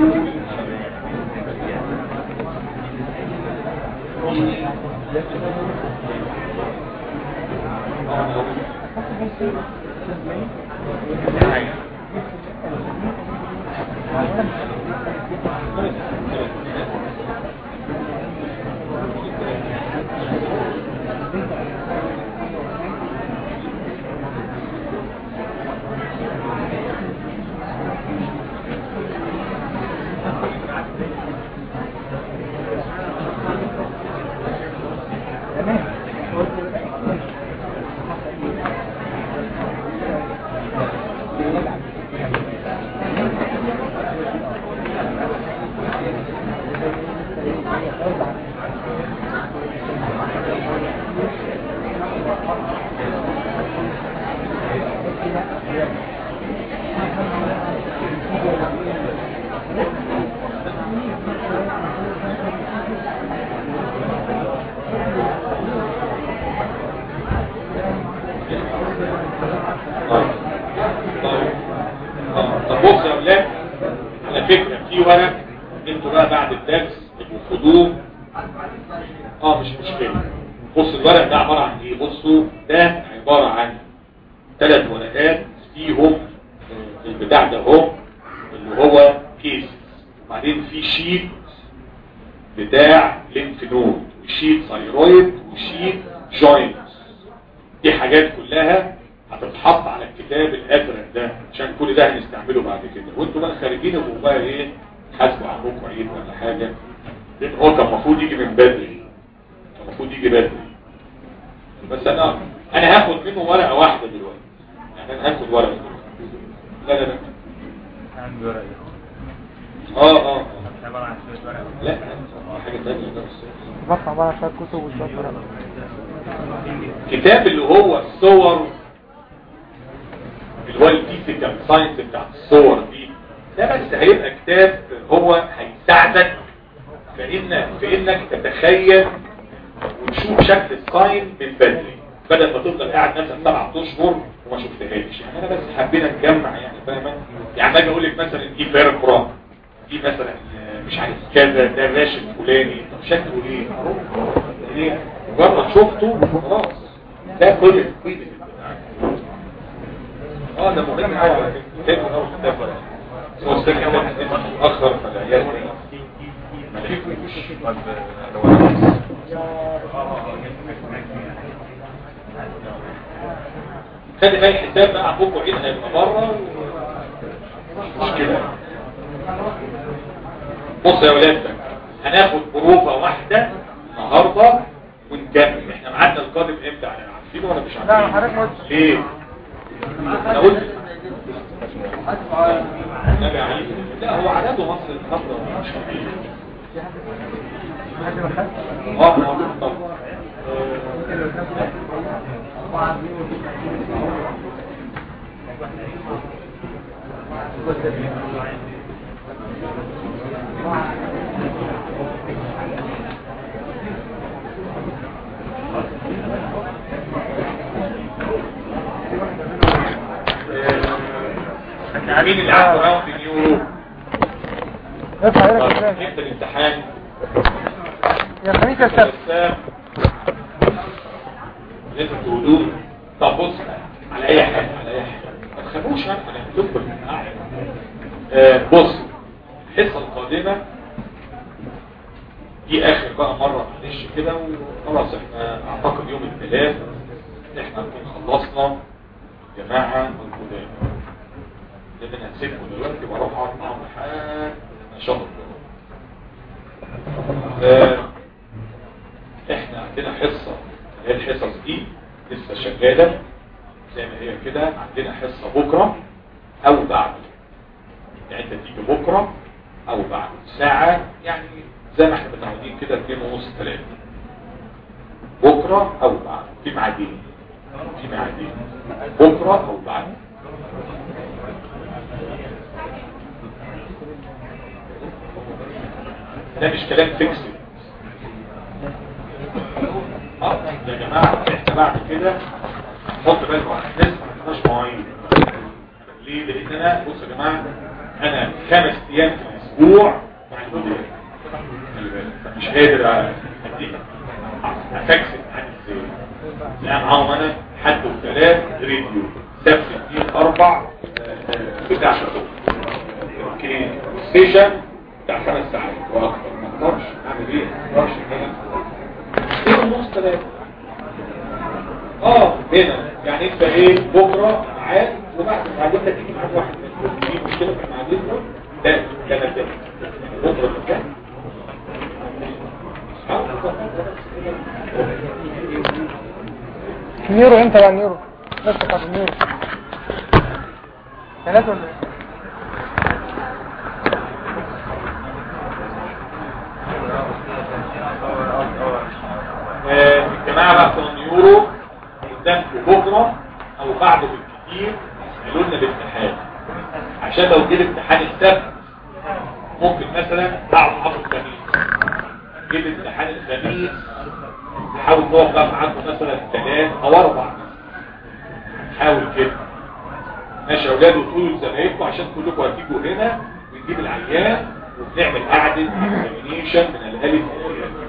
طيب. طيب. آه، طب بص يا اولاد على فكرة في ورق انتوا بقى بعد الدرس تبقوا خدوه اه مش مشكلة بص الورق ده عبارة عن ايه بصوا ده عبارة عن ثلاث ورقات فيهم آه، البتاع ده اهو اللي هو كيس وبعدين في شيت بتاع لينف نود وشيت ثايرويد وشيت جوينت دي حاجات كلها هتتحط على الكتاب الازرق ده عشان كل ده هنستعمله بعد كده وانتوا بقى خارجين ابقوا بقى ايه حاسبوا عنكم عيد ولا حاجه لان هو كان المفروض يجي من بدري كان المفروض يجي بدري بس انا انا هاخد منه ورقه واحده دلوقتي يعني انا هاخد ورقه دلوقتي لا لا لا عندي ورقة اه اه آه. عبارة عن شوية ورقة لا حاجه ثانيه ده بس بطلع عبارة عن شوية كتب وشوية ورق كتاب اللي هو الصور اللي هو الفيزيكال ساينس بتاع الصور دي ده بس هيبقى كتاب هو هيساعدك في انك في انك تتخيل وتشوف شكل الساين من بدري بدل ما تفضل قاعد مثلا سبع اشهر وما شفتهاش يعني انا بس حبينا نجمع يعني فاهم يعني باجي اقول لك مثلا دي بيركرا دي مثلا آه، مش عارف كذا ده الراشد الفلاني طب شكله ايه أروح. ايه مجرد شفته خلاص ده كل التفويض اه ده مهم قوي على فكره حلو قوي ده فرق هو السنه اللي فاتت متاخر فالعيال ما لحقوش طب لو انا خلي بالك حساب بقى عندكم عيد هيبقى بره مش كده بص يا ولاد بقى هناخد بروفه واحده النهارده ونكمل احنا ميعادنا القادم امتى يعني عارفين ولا مش لا عارفين حضرتك ما قلتش ليه انا قلت النبي عليه لا هو عدده مصر الخضراء مش كبير حد ما خدش اه ما هو طبعا. آه، مين اللي عنده راوند نيورو؟ ارفع ايدك طب ازاي امتى الامتحان؟ يا خميس يا سبت السلام. لازم تقولوا طب بص على اي حاجه على اي حاجه ما تخافوش يعني انا هكتب لكم آه بص الحصه القادمه دي اخر بقى مره معلش كده وخلاص احنا اعتقد يوم الثلاث احنا نكون خلصنا جماعه القدام لان انا هسيبكم دلوقتي واروح اقعد معاهم لحد ما شاء الله آه، احنا عندنا حصة اللي هي الحصص دي لسه شغالة زي ما هي كده عندنا حصة بكرة او بعد يعني انت تيجي بكرة او بعد ساعة يعني زي ما احنا متعودين كده اتنين ونص ثلاثة بكرة او بعد في ميعادين في ميعادين بكرة او بعد ده مش كلام فيكسد اه يا جماعة احنا بعد كده حط بالكم على الناس ما عندناش مواعيد ليه لان انا بصوا يا جماعة انا خمس ايام في الاسبوع مع المدير خلي بالك مش قادر اديك افكسد عن ازاي لا معاهم انا حد وثلاث راديو سبت اثنين اربع آه، آه، بتاع اوكي ستيشن بتاع خمس ساعات واكتر ما اقدرش اعمل ايه ما اقدرش ان انا ايه ونص ثلاثه اه هنا يعني انت ايه بكره معاد وبعد بعدين انت تيجي معاد واحد منهم في مشكله في الميعادين دول لا ده انا كده بكره اللي كان نيرو امتى بقى نيرو بس بتاعت النيرو ثلاثة ولا ايه؟ آه، الجماعة بقى بتوع اليورو قدامكم بكرة او بعده بالكتير يقولوا لنا الامتحان عشان لو جه الامتحان السبت ممكن مثلا اقعد حافظ الخميس جه الامتحان الخميس حاول نقف بقى معاكم مثلا ثلاث او اربع حاول كده ماشي يا اولاد وتقولوا لزمايلكم عشان كلكم هتيجوا هنا ونجيب العيان وبنعمل قعده اكزامينيشن من الالف الى الياء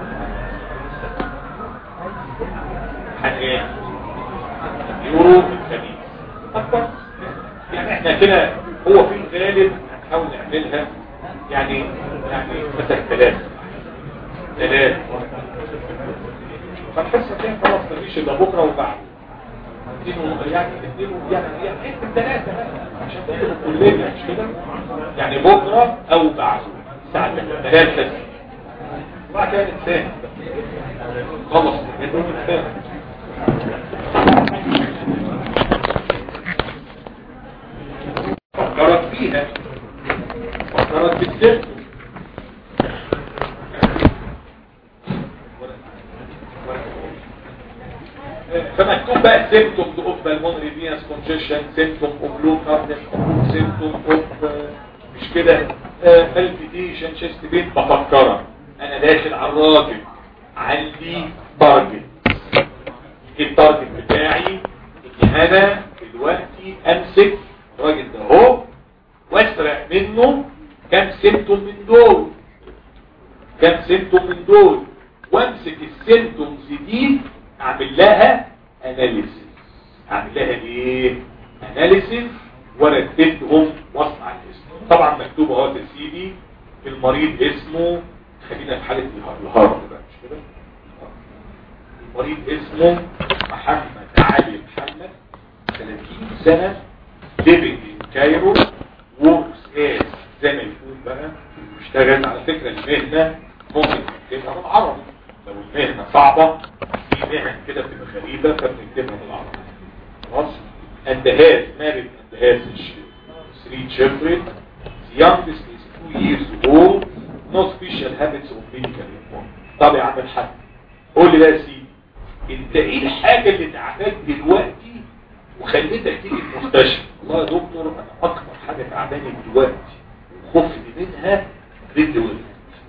حاجات يورو الخميس أكبر يعني احنا كده هو في الغالب هنحاول نعملها يعني يعني مثلا ثلاثة ثلاثة فالحصة كده خلاص مفيش الا بكرة وبعد اتنين و- يعني اتنين و- يعني يعني انت ثلاثة بقى عشان تقدروا كلنا مش كده يعني بكرة او بعد ساعة ثلاثة وبعد كده نتفاهم خلص الحاجات دي ونتفاهم فكرت فيها فكرت بالسر فمكتوب بقى symptoms of pulmonary venous congestion symptom of low cardiac symptom of آه، مش كده palpitation chest pain بفكرك انا داخل على الراجل عندي تارجت التارجت بتاعي ان انا اجي امسك الراجل ده اهو واسرق منه كام سيمتوم من دول كام سيمتوم من دول وامسك السيمتومز دي اعمل لها اناليسيس اعمل لها ايه اناليسيس وارتبهم واصنع الاسم طبعا مكتوب اهو في السي دي المريض اسمه خلينا في حاله الهرم بقى مش كده المريض اسمه محمد علي محمد 30 سنه living in Cairo works as زي ما يكون بقى بيشتغل على فكره المهنه ممكن نكتبها بالعربي لو المهنه صعبه في مهن كده بتبقى غريبه فبنكتبها بالعربي خلاص and has married and has three children the youngest is two years old no special habits of medical reform طب يا عم الحاج قول لي بقى يا سيدي انت ايه الحاجه اللي تعباك دلوقتي وخليتك تيجي المستشفى والله يا دكتور انا اكتر حاجه تعباني دلوقتي وخفت منها رجل ولد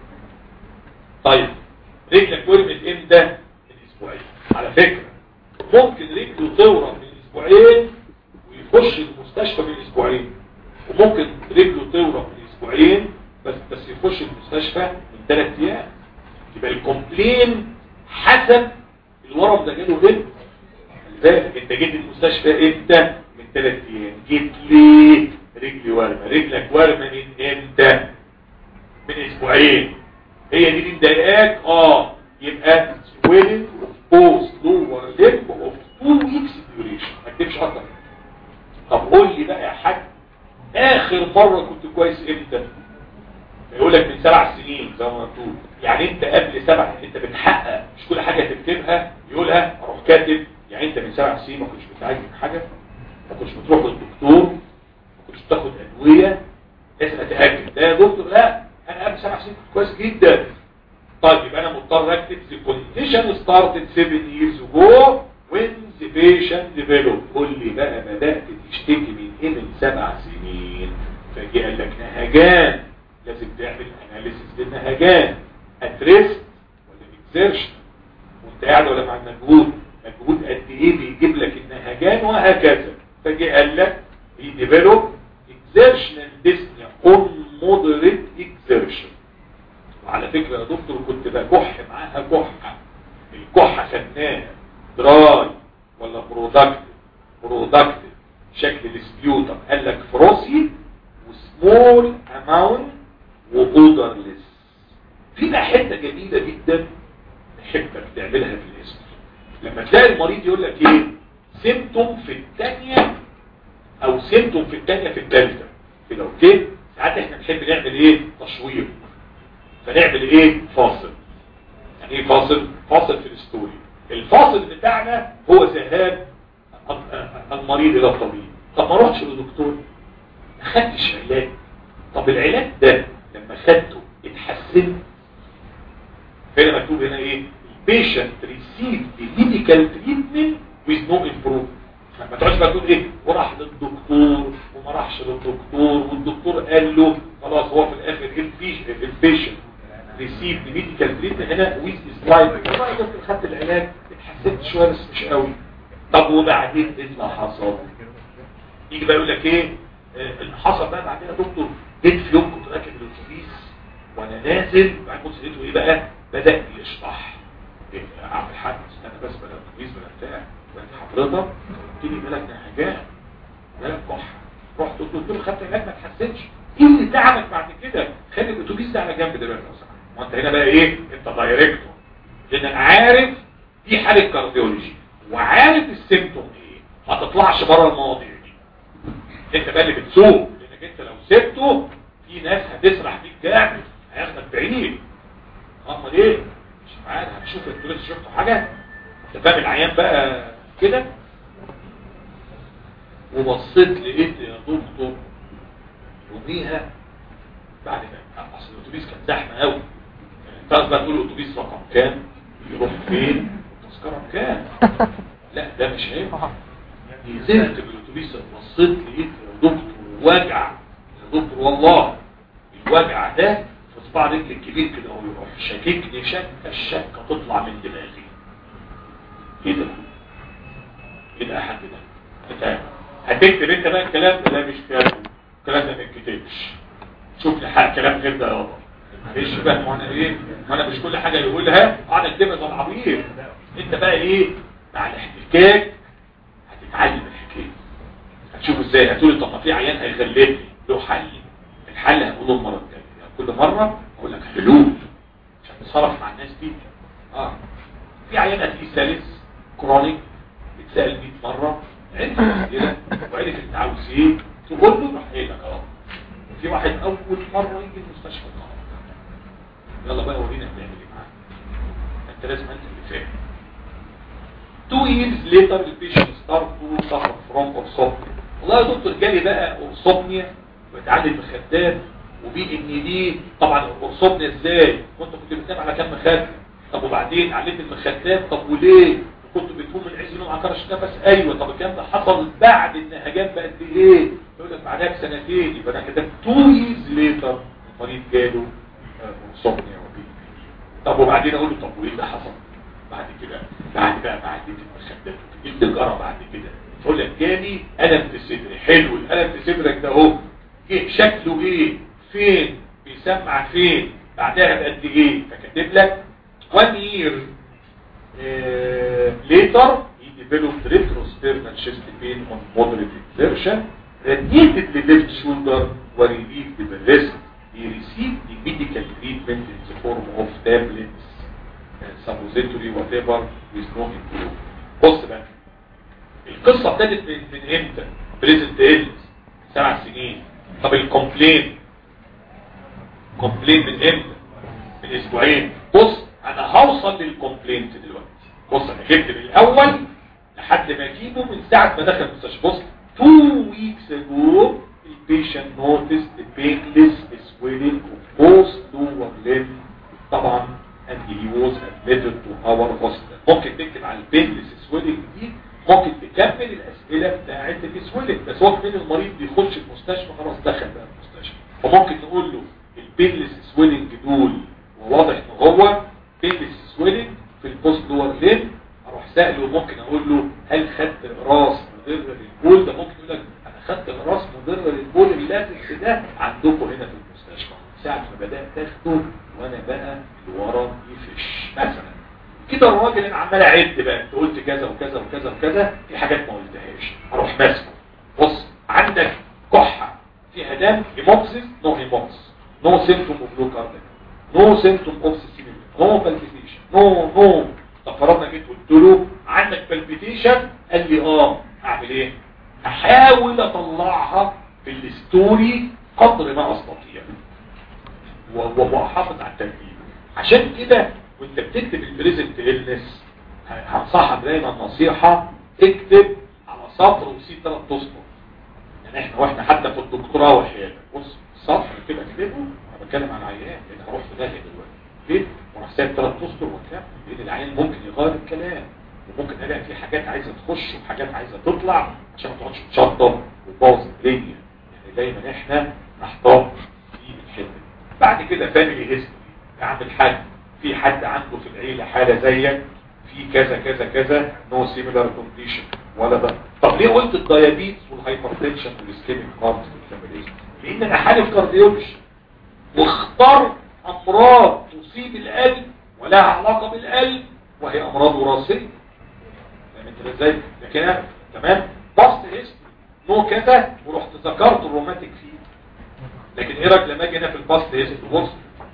طيب رجلك ورمت امتى من اسبوعين على فكره ممكن رجله تورم من اسبوعين ويخش المستشفى من اسبوعين وممكن رجله تورم من اسبوعين بس بس يخش المستشفى من ثلاث ايام يبقى الكومبلين حسب الورم ده جاله امتى خلي بالك انت جيت المستشفى امتى من ثلاث ايام جيت ليه رجلي ورمه رجلك ورمه من امتى من اسبوعين هي دي اللي مضايقاك اه يبقى swelling post lower limb of two weeks duration ما تكتبش اكتر طب قول لي بقى يا حاج اخر مره كنت كويس امتى يقول لك من سبع سنين زي ما مكتوب يعني انت قبل سبع انت بتحقق مش كل حاجه تكتبها يقولها اروح كاتب يعني انت من سبع سنين ما كنتش بتعالج من حاجه ما كنتش بتروح للدكتور ما كنتش بتاخد ادويه لازم اتاكد لا يا دكتور لا انا قبل سبع سنين كنت كويس جدا طيب يبقى انا مضطر اكتب the condition started seven years ago when the patient developed قول لي بقى بدات تشتكي من ايه من سبع سنين فجي قال لك نهجان لازم تعمل اناليسيس للنهجان اتريست ولا اكزيرشن وانت قاعد ولا مع المجهود مجهود قد ايه بيجيب لك النهجان وهكذا فجي قال لك he developed exertional dyspnea on moderate exertion وعلى فكرة يا دكتور كنت بكح معاها كحة الكحة خدناها دراي ولا برودكتيف برودكتيف شكل السبيوتر قال لك فروسي وسمول اماونت واودرلس في بقى حته جميله جدا نحبك تعملها في الاسم لما تلاقي المريض يقول لك ايه سيمتوم في الثانيه او سيمتوم في الثانيه في الثالثه كده اوكي ساعات احنا بنحب نعمل ايه تشويق فنعمل ايه فاصل يعني ايه فاصل فاصل في الستوري الفاصل بتاعنا هو ذهاب المريض الى الطبيب طب ما رحتش للدكتور ما خدتش علاج طب العلاج ده لما خدته اتحسن هنا مكتوب هنا ايه patient received the medical treatment with no improvement ما تقعدش بقى تقول ايه وراح للدكتور وما راحش للدكتور والدكتور قال له خلاص هو في الاخر البيشنت ريسيف ميديكال تريتمنت هنا ويز سلايد والله يا دكتور خدت العلاج اتحسنت شويه بس مش قوي طب وبعدين ايه اللي حصل يجي بقى يقول لك ايه آه، اللي حصل بقى بعدين يا دكتور جيت في يوم كنت راكب الاتوبيس وانا نازل بعد بص لقيته ايه بقى بدا يشطح إيه، اعمل حد انا بس بلا الاتوبيس بلا بتاع وانت حضرتك قلت لي بالك نهجان بالك كح رحت قلت له خدت علاج ما اتحسنش ايه اللي تعبك بعد كده خلي الاتوبيس ده على جنب دلوقتي لو سمحت ما انت هنا بقى ايه انت دايركتور لان انا عارف دي حاله كارديولوجي وعارف السيمتوم ايه ما تطلعش بره المواضيع دي انت بقى اللي بتسوق لانك انت لو سبته في ناس هتسرح بيك جامد هياخدك بعيد امال ايه مش عارف هتشوف التوريست شفتوا حاجه انت فاهم العيان بقى كده وبصيت لقيت يا دكتور يوميها بعد ما اصل الاتوبيس كان زحمه قوي انت بقى تقول الاتوبيس رقم كام يروح فين التذكره بكام لا ده مش هينفع نزلت بالاتوبيس بصيت لقيت يا دكتور وجع يا دكتور والله الوجع ده في صباع رجلي الكبير كده هو يروح شاككني شكه الشكه تطلع من دماغي ايه ده ايه ده يا حاج ده انت هتكتب انت بقى الكلام ده لا مش كاتبه الكلام ده ما يتكتبش شوف لي حاجه كلام غير ده يابا معلش بقى ما انا ايه ما انا مش كل حاجه يقولها اقعد اكتبها زي العبيط انت بقى ايه مع الاحتكاك هتتعلم الحكايه هتشوف ازاي هتقول طب ما في عيان هيغلبني له حل الحل هقوله المره الجايه يعني كل مره اقول لك حلول عشان تصرف مع الناس دي اه في عيان هتلاقيه سلس كرونيك بتسال 100 مره عرف المشكله وعرف انت عاوز ايه تقول له راح قايل لك اه في واحد اول مره يجي المستشفى النهارده يلا بقى ورينا هنعمل ايه معاه انت لازم انت اللي فاهم two years later the patient start to suffer from orthopnea والله يا دكتور جالي بقى اورثوبنيا بتعالج مخدات وبي ان دي طبعا الاورثوبنيا ازاي كنت كنت بتنام على كام مخده طب وبعدين علمت المخدات طب وليه كنت بتقوم من عز النوم على كرش نفس ايوه طب الكلام ده حصل بعد النهجان بقد ايه يقول لك بعدها بسنتين يبقى انا كده 2 years later المريض جاله اورثوبنيا وبي طب وبعدين اقول له طب وايه اللي حصل بعد كده بعد بقى بعد المخدات ايه اللي جرى بعد كده تقول لك جالي الم في صدري حلو الالم في صدرك ده اهو ايه شكله ايه فين بيسمع فين بعدها بقد ايه فكاتب لك 1 year uh, later he developed retrosternal chest pain on moderate exertion radiated the left shoulder were relieved the rest he received the medical treatment in the form of tablets suppository whatever with no improvement بص بقى القصة ابتدت من, من امتى بريزنت إلس سبع سنين طب الكومبلين كومبلين من امتى من اسبوعين بص انا هوصل للكومبلينت دلوقتي بص انا كتب الاول لحد ما اجيبه من ساعة ما دخل المستشفى بص 2 weeks ago the patient noticed the painless swelling of both lower limb طبعا and he was admitted to our hospital ممكن تكتب على البينلس سويلنج دي ممكن تكمل الاسئله بتاعت السويلنج بس هو كمان المريض بيخش المستشفى خلاص دخل بقى المستشفى فممكن نقول له البينلس سويلنج دول وواضح ان هو بينلس سويلنج في البوست لور لين اروح سائله ممكن اقول له هل خدت راس مضر للبول ده ممكن يقول لك انا خدت راس مضر للبول اللاتكس ده عندكم هنا في المستشفى ساعة ما بدأت تاخده وانا بقى الورم يفش مثلا كده الراجل انا عمال اعد بقى انت قلت كذا وكذا وكذا وكذا في حاجات ما قلتهاش اروح ماسكه بص عندك كحه فيها دم هيموكسيس نو هيموكسيس نو سيمتوم اوف لو كارديك نو سيمتوم اوف سيستيميك نو بالبيتيشن نو نو طب فرضنا جيت قلت له عندك بالبيتيشن قال لي اه اعمل ايه احاول اطلعها في الستوري قدر ما استطيع واحافظ على الترتيب عشان كده وانت بتكتب البريزنت إلنس هنصحك دايما نصيحة اكتب على سطر وسيب ثلاث تسطر يعني احنا واحنا حتى في الدكتوراه وحياتك بص سطر كده اكتبه انا بتكلم عن عيان لان هروح في داهيه دلوقتي ليه؟ وانا سايب ثلاث تسطر وكام لان العيان ممكن يغير الكلام وممكن الاقي في حاجات عايزه تخش وحاجات عايزه تطلع عشان ما تقعدش تشطب وتبوظ الدنيا يعني دايما احنا نحتاط في الحته بعد كده فاميلي هيستوري يا عم الحاج في حد عنده في العيلة حالة زيك في كذا كذا كذا نو سيميلار كونديشن ولا ده طب ليه قلت الديابيتس والهايبرتنشن والاسكيميك هارت والفاميليز لان انا حالف كارديولوجي واختار امراض تصيب القلب ولها علاقة بالقلب وهي امراض وراثية فاهم انت ازاي لكن انا تمام بص هيستوري نو كذا ورحت ذكرت الروماتيك فيه لكن ايه رايك لما اجي هنا في الباست هيستوري بص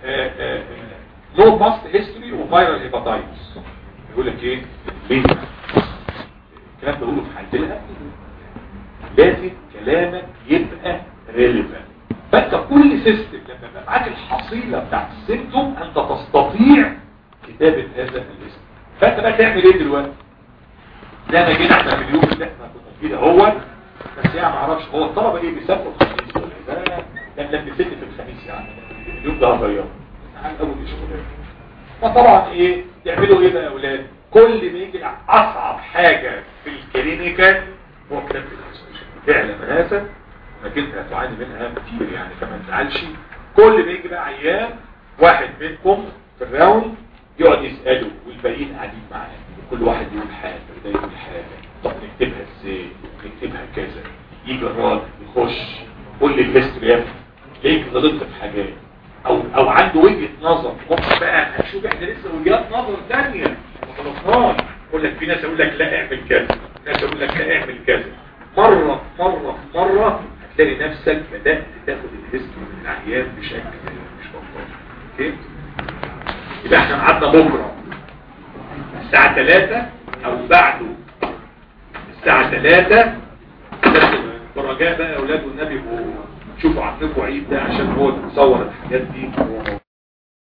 نو باست هيستوري وفيرال هيباتايتس يقول لك ايه ليه الكلام ده بقوله في حالتنا لازم كلامك يبقى ريليفنت فانت كل سيستم لما يبقى معاك الحصيله بتاعت السيمتوم انت تستطيع كتابه هذا الاسم فانت بقى تعمل ايه دلوقتي زي ما جينا احنا في اليوم اللي احنا كنا فيه ده هو بس يعني ما اعرفش هو الطلبه ايه بيسافروا الخميس ولا ده لما بنسد في الخميس يعني اليوم ده هغيره عن اول الشغلات فطبعا ايه تعملوا ايه بقى يا اولاد كل ما يجي اصعب حاجة في الكلينيكال هو كتاب اعلم هذا انك انت هتعاني منها كتير يعني فما تزعلش كل ما يجي بقى عيان واحد منكم في الراوند يقعد يسأله والباقيين قاعدين معاه كل واحد يقول حاجة وده يقول حاجة طب نكتبها ازاي نكتبها كذا يجي الراجل يخش قول لي الهيستوري يا ابني ليك غلطت في حاجات او او عنده وجهة نظر ممكن بقى هنشوف احنا لسه وجهات نظر ثانيه ما خلصناش يقول لك في ناس يقول لك لا اعمل كذا ناس يقول لك لا اعمل كذا مرة مرة مرة هتلاقي نفسك بدأت تاخد الهيستوري من العيان بشكل مش بطال اوكي يبقى احنا قعدنا بكرة الساعة 3 او بعده الساعة 3 برجاء بقى يا اولاد والنبي شوفوا عندكم عيد ده عشان هو بيصور الحاجات دي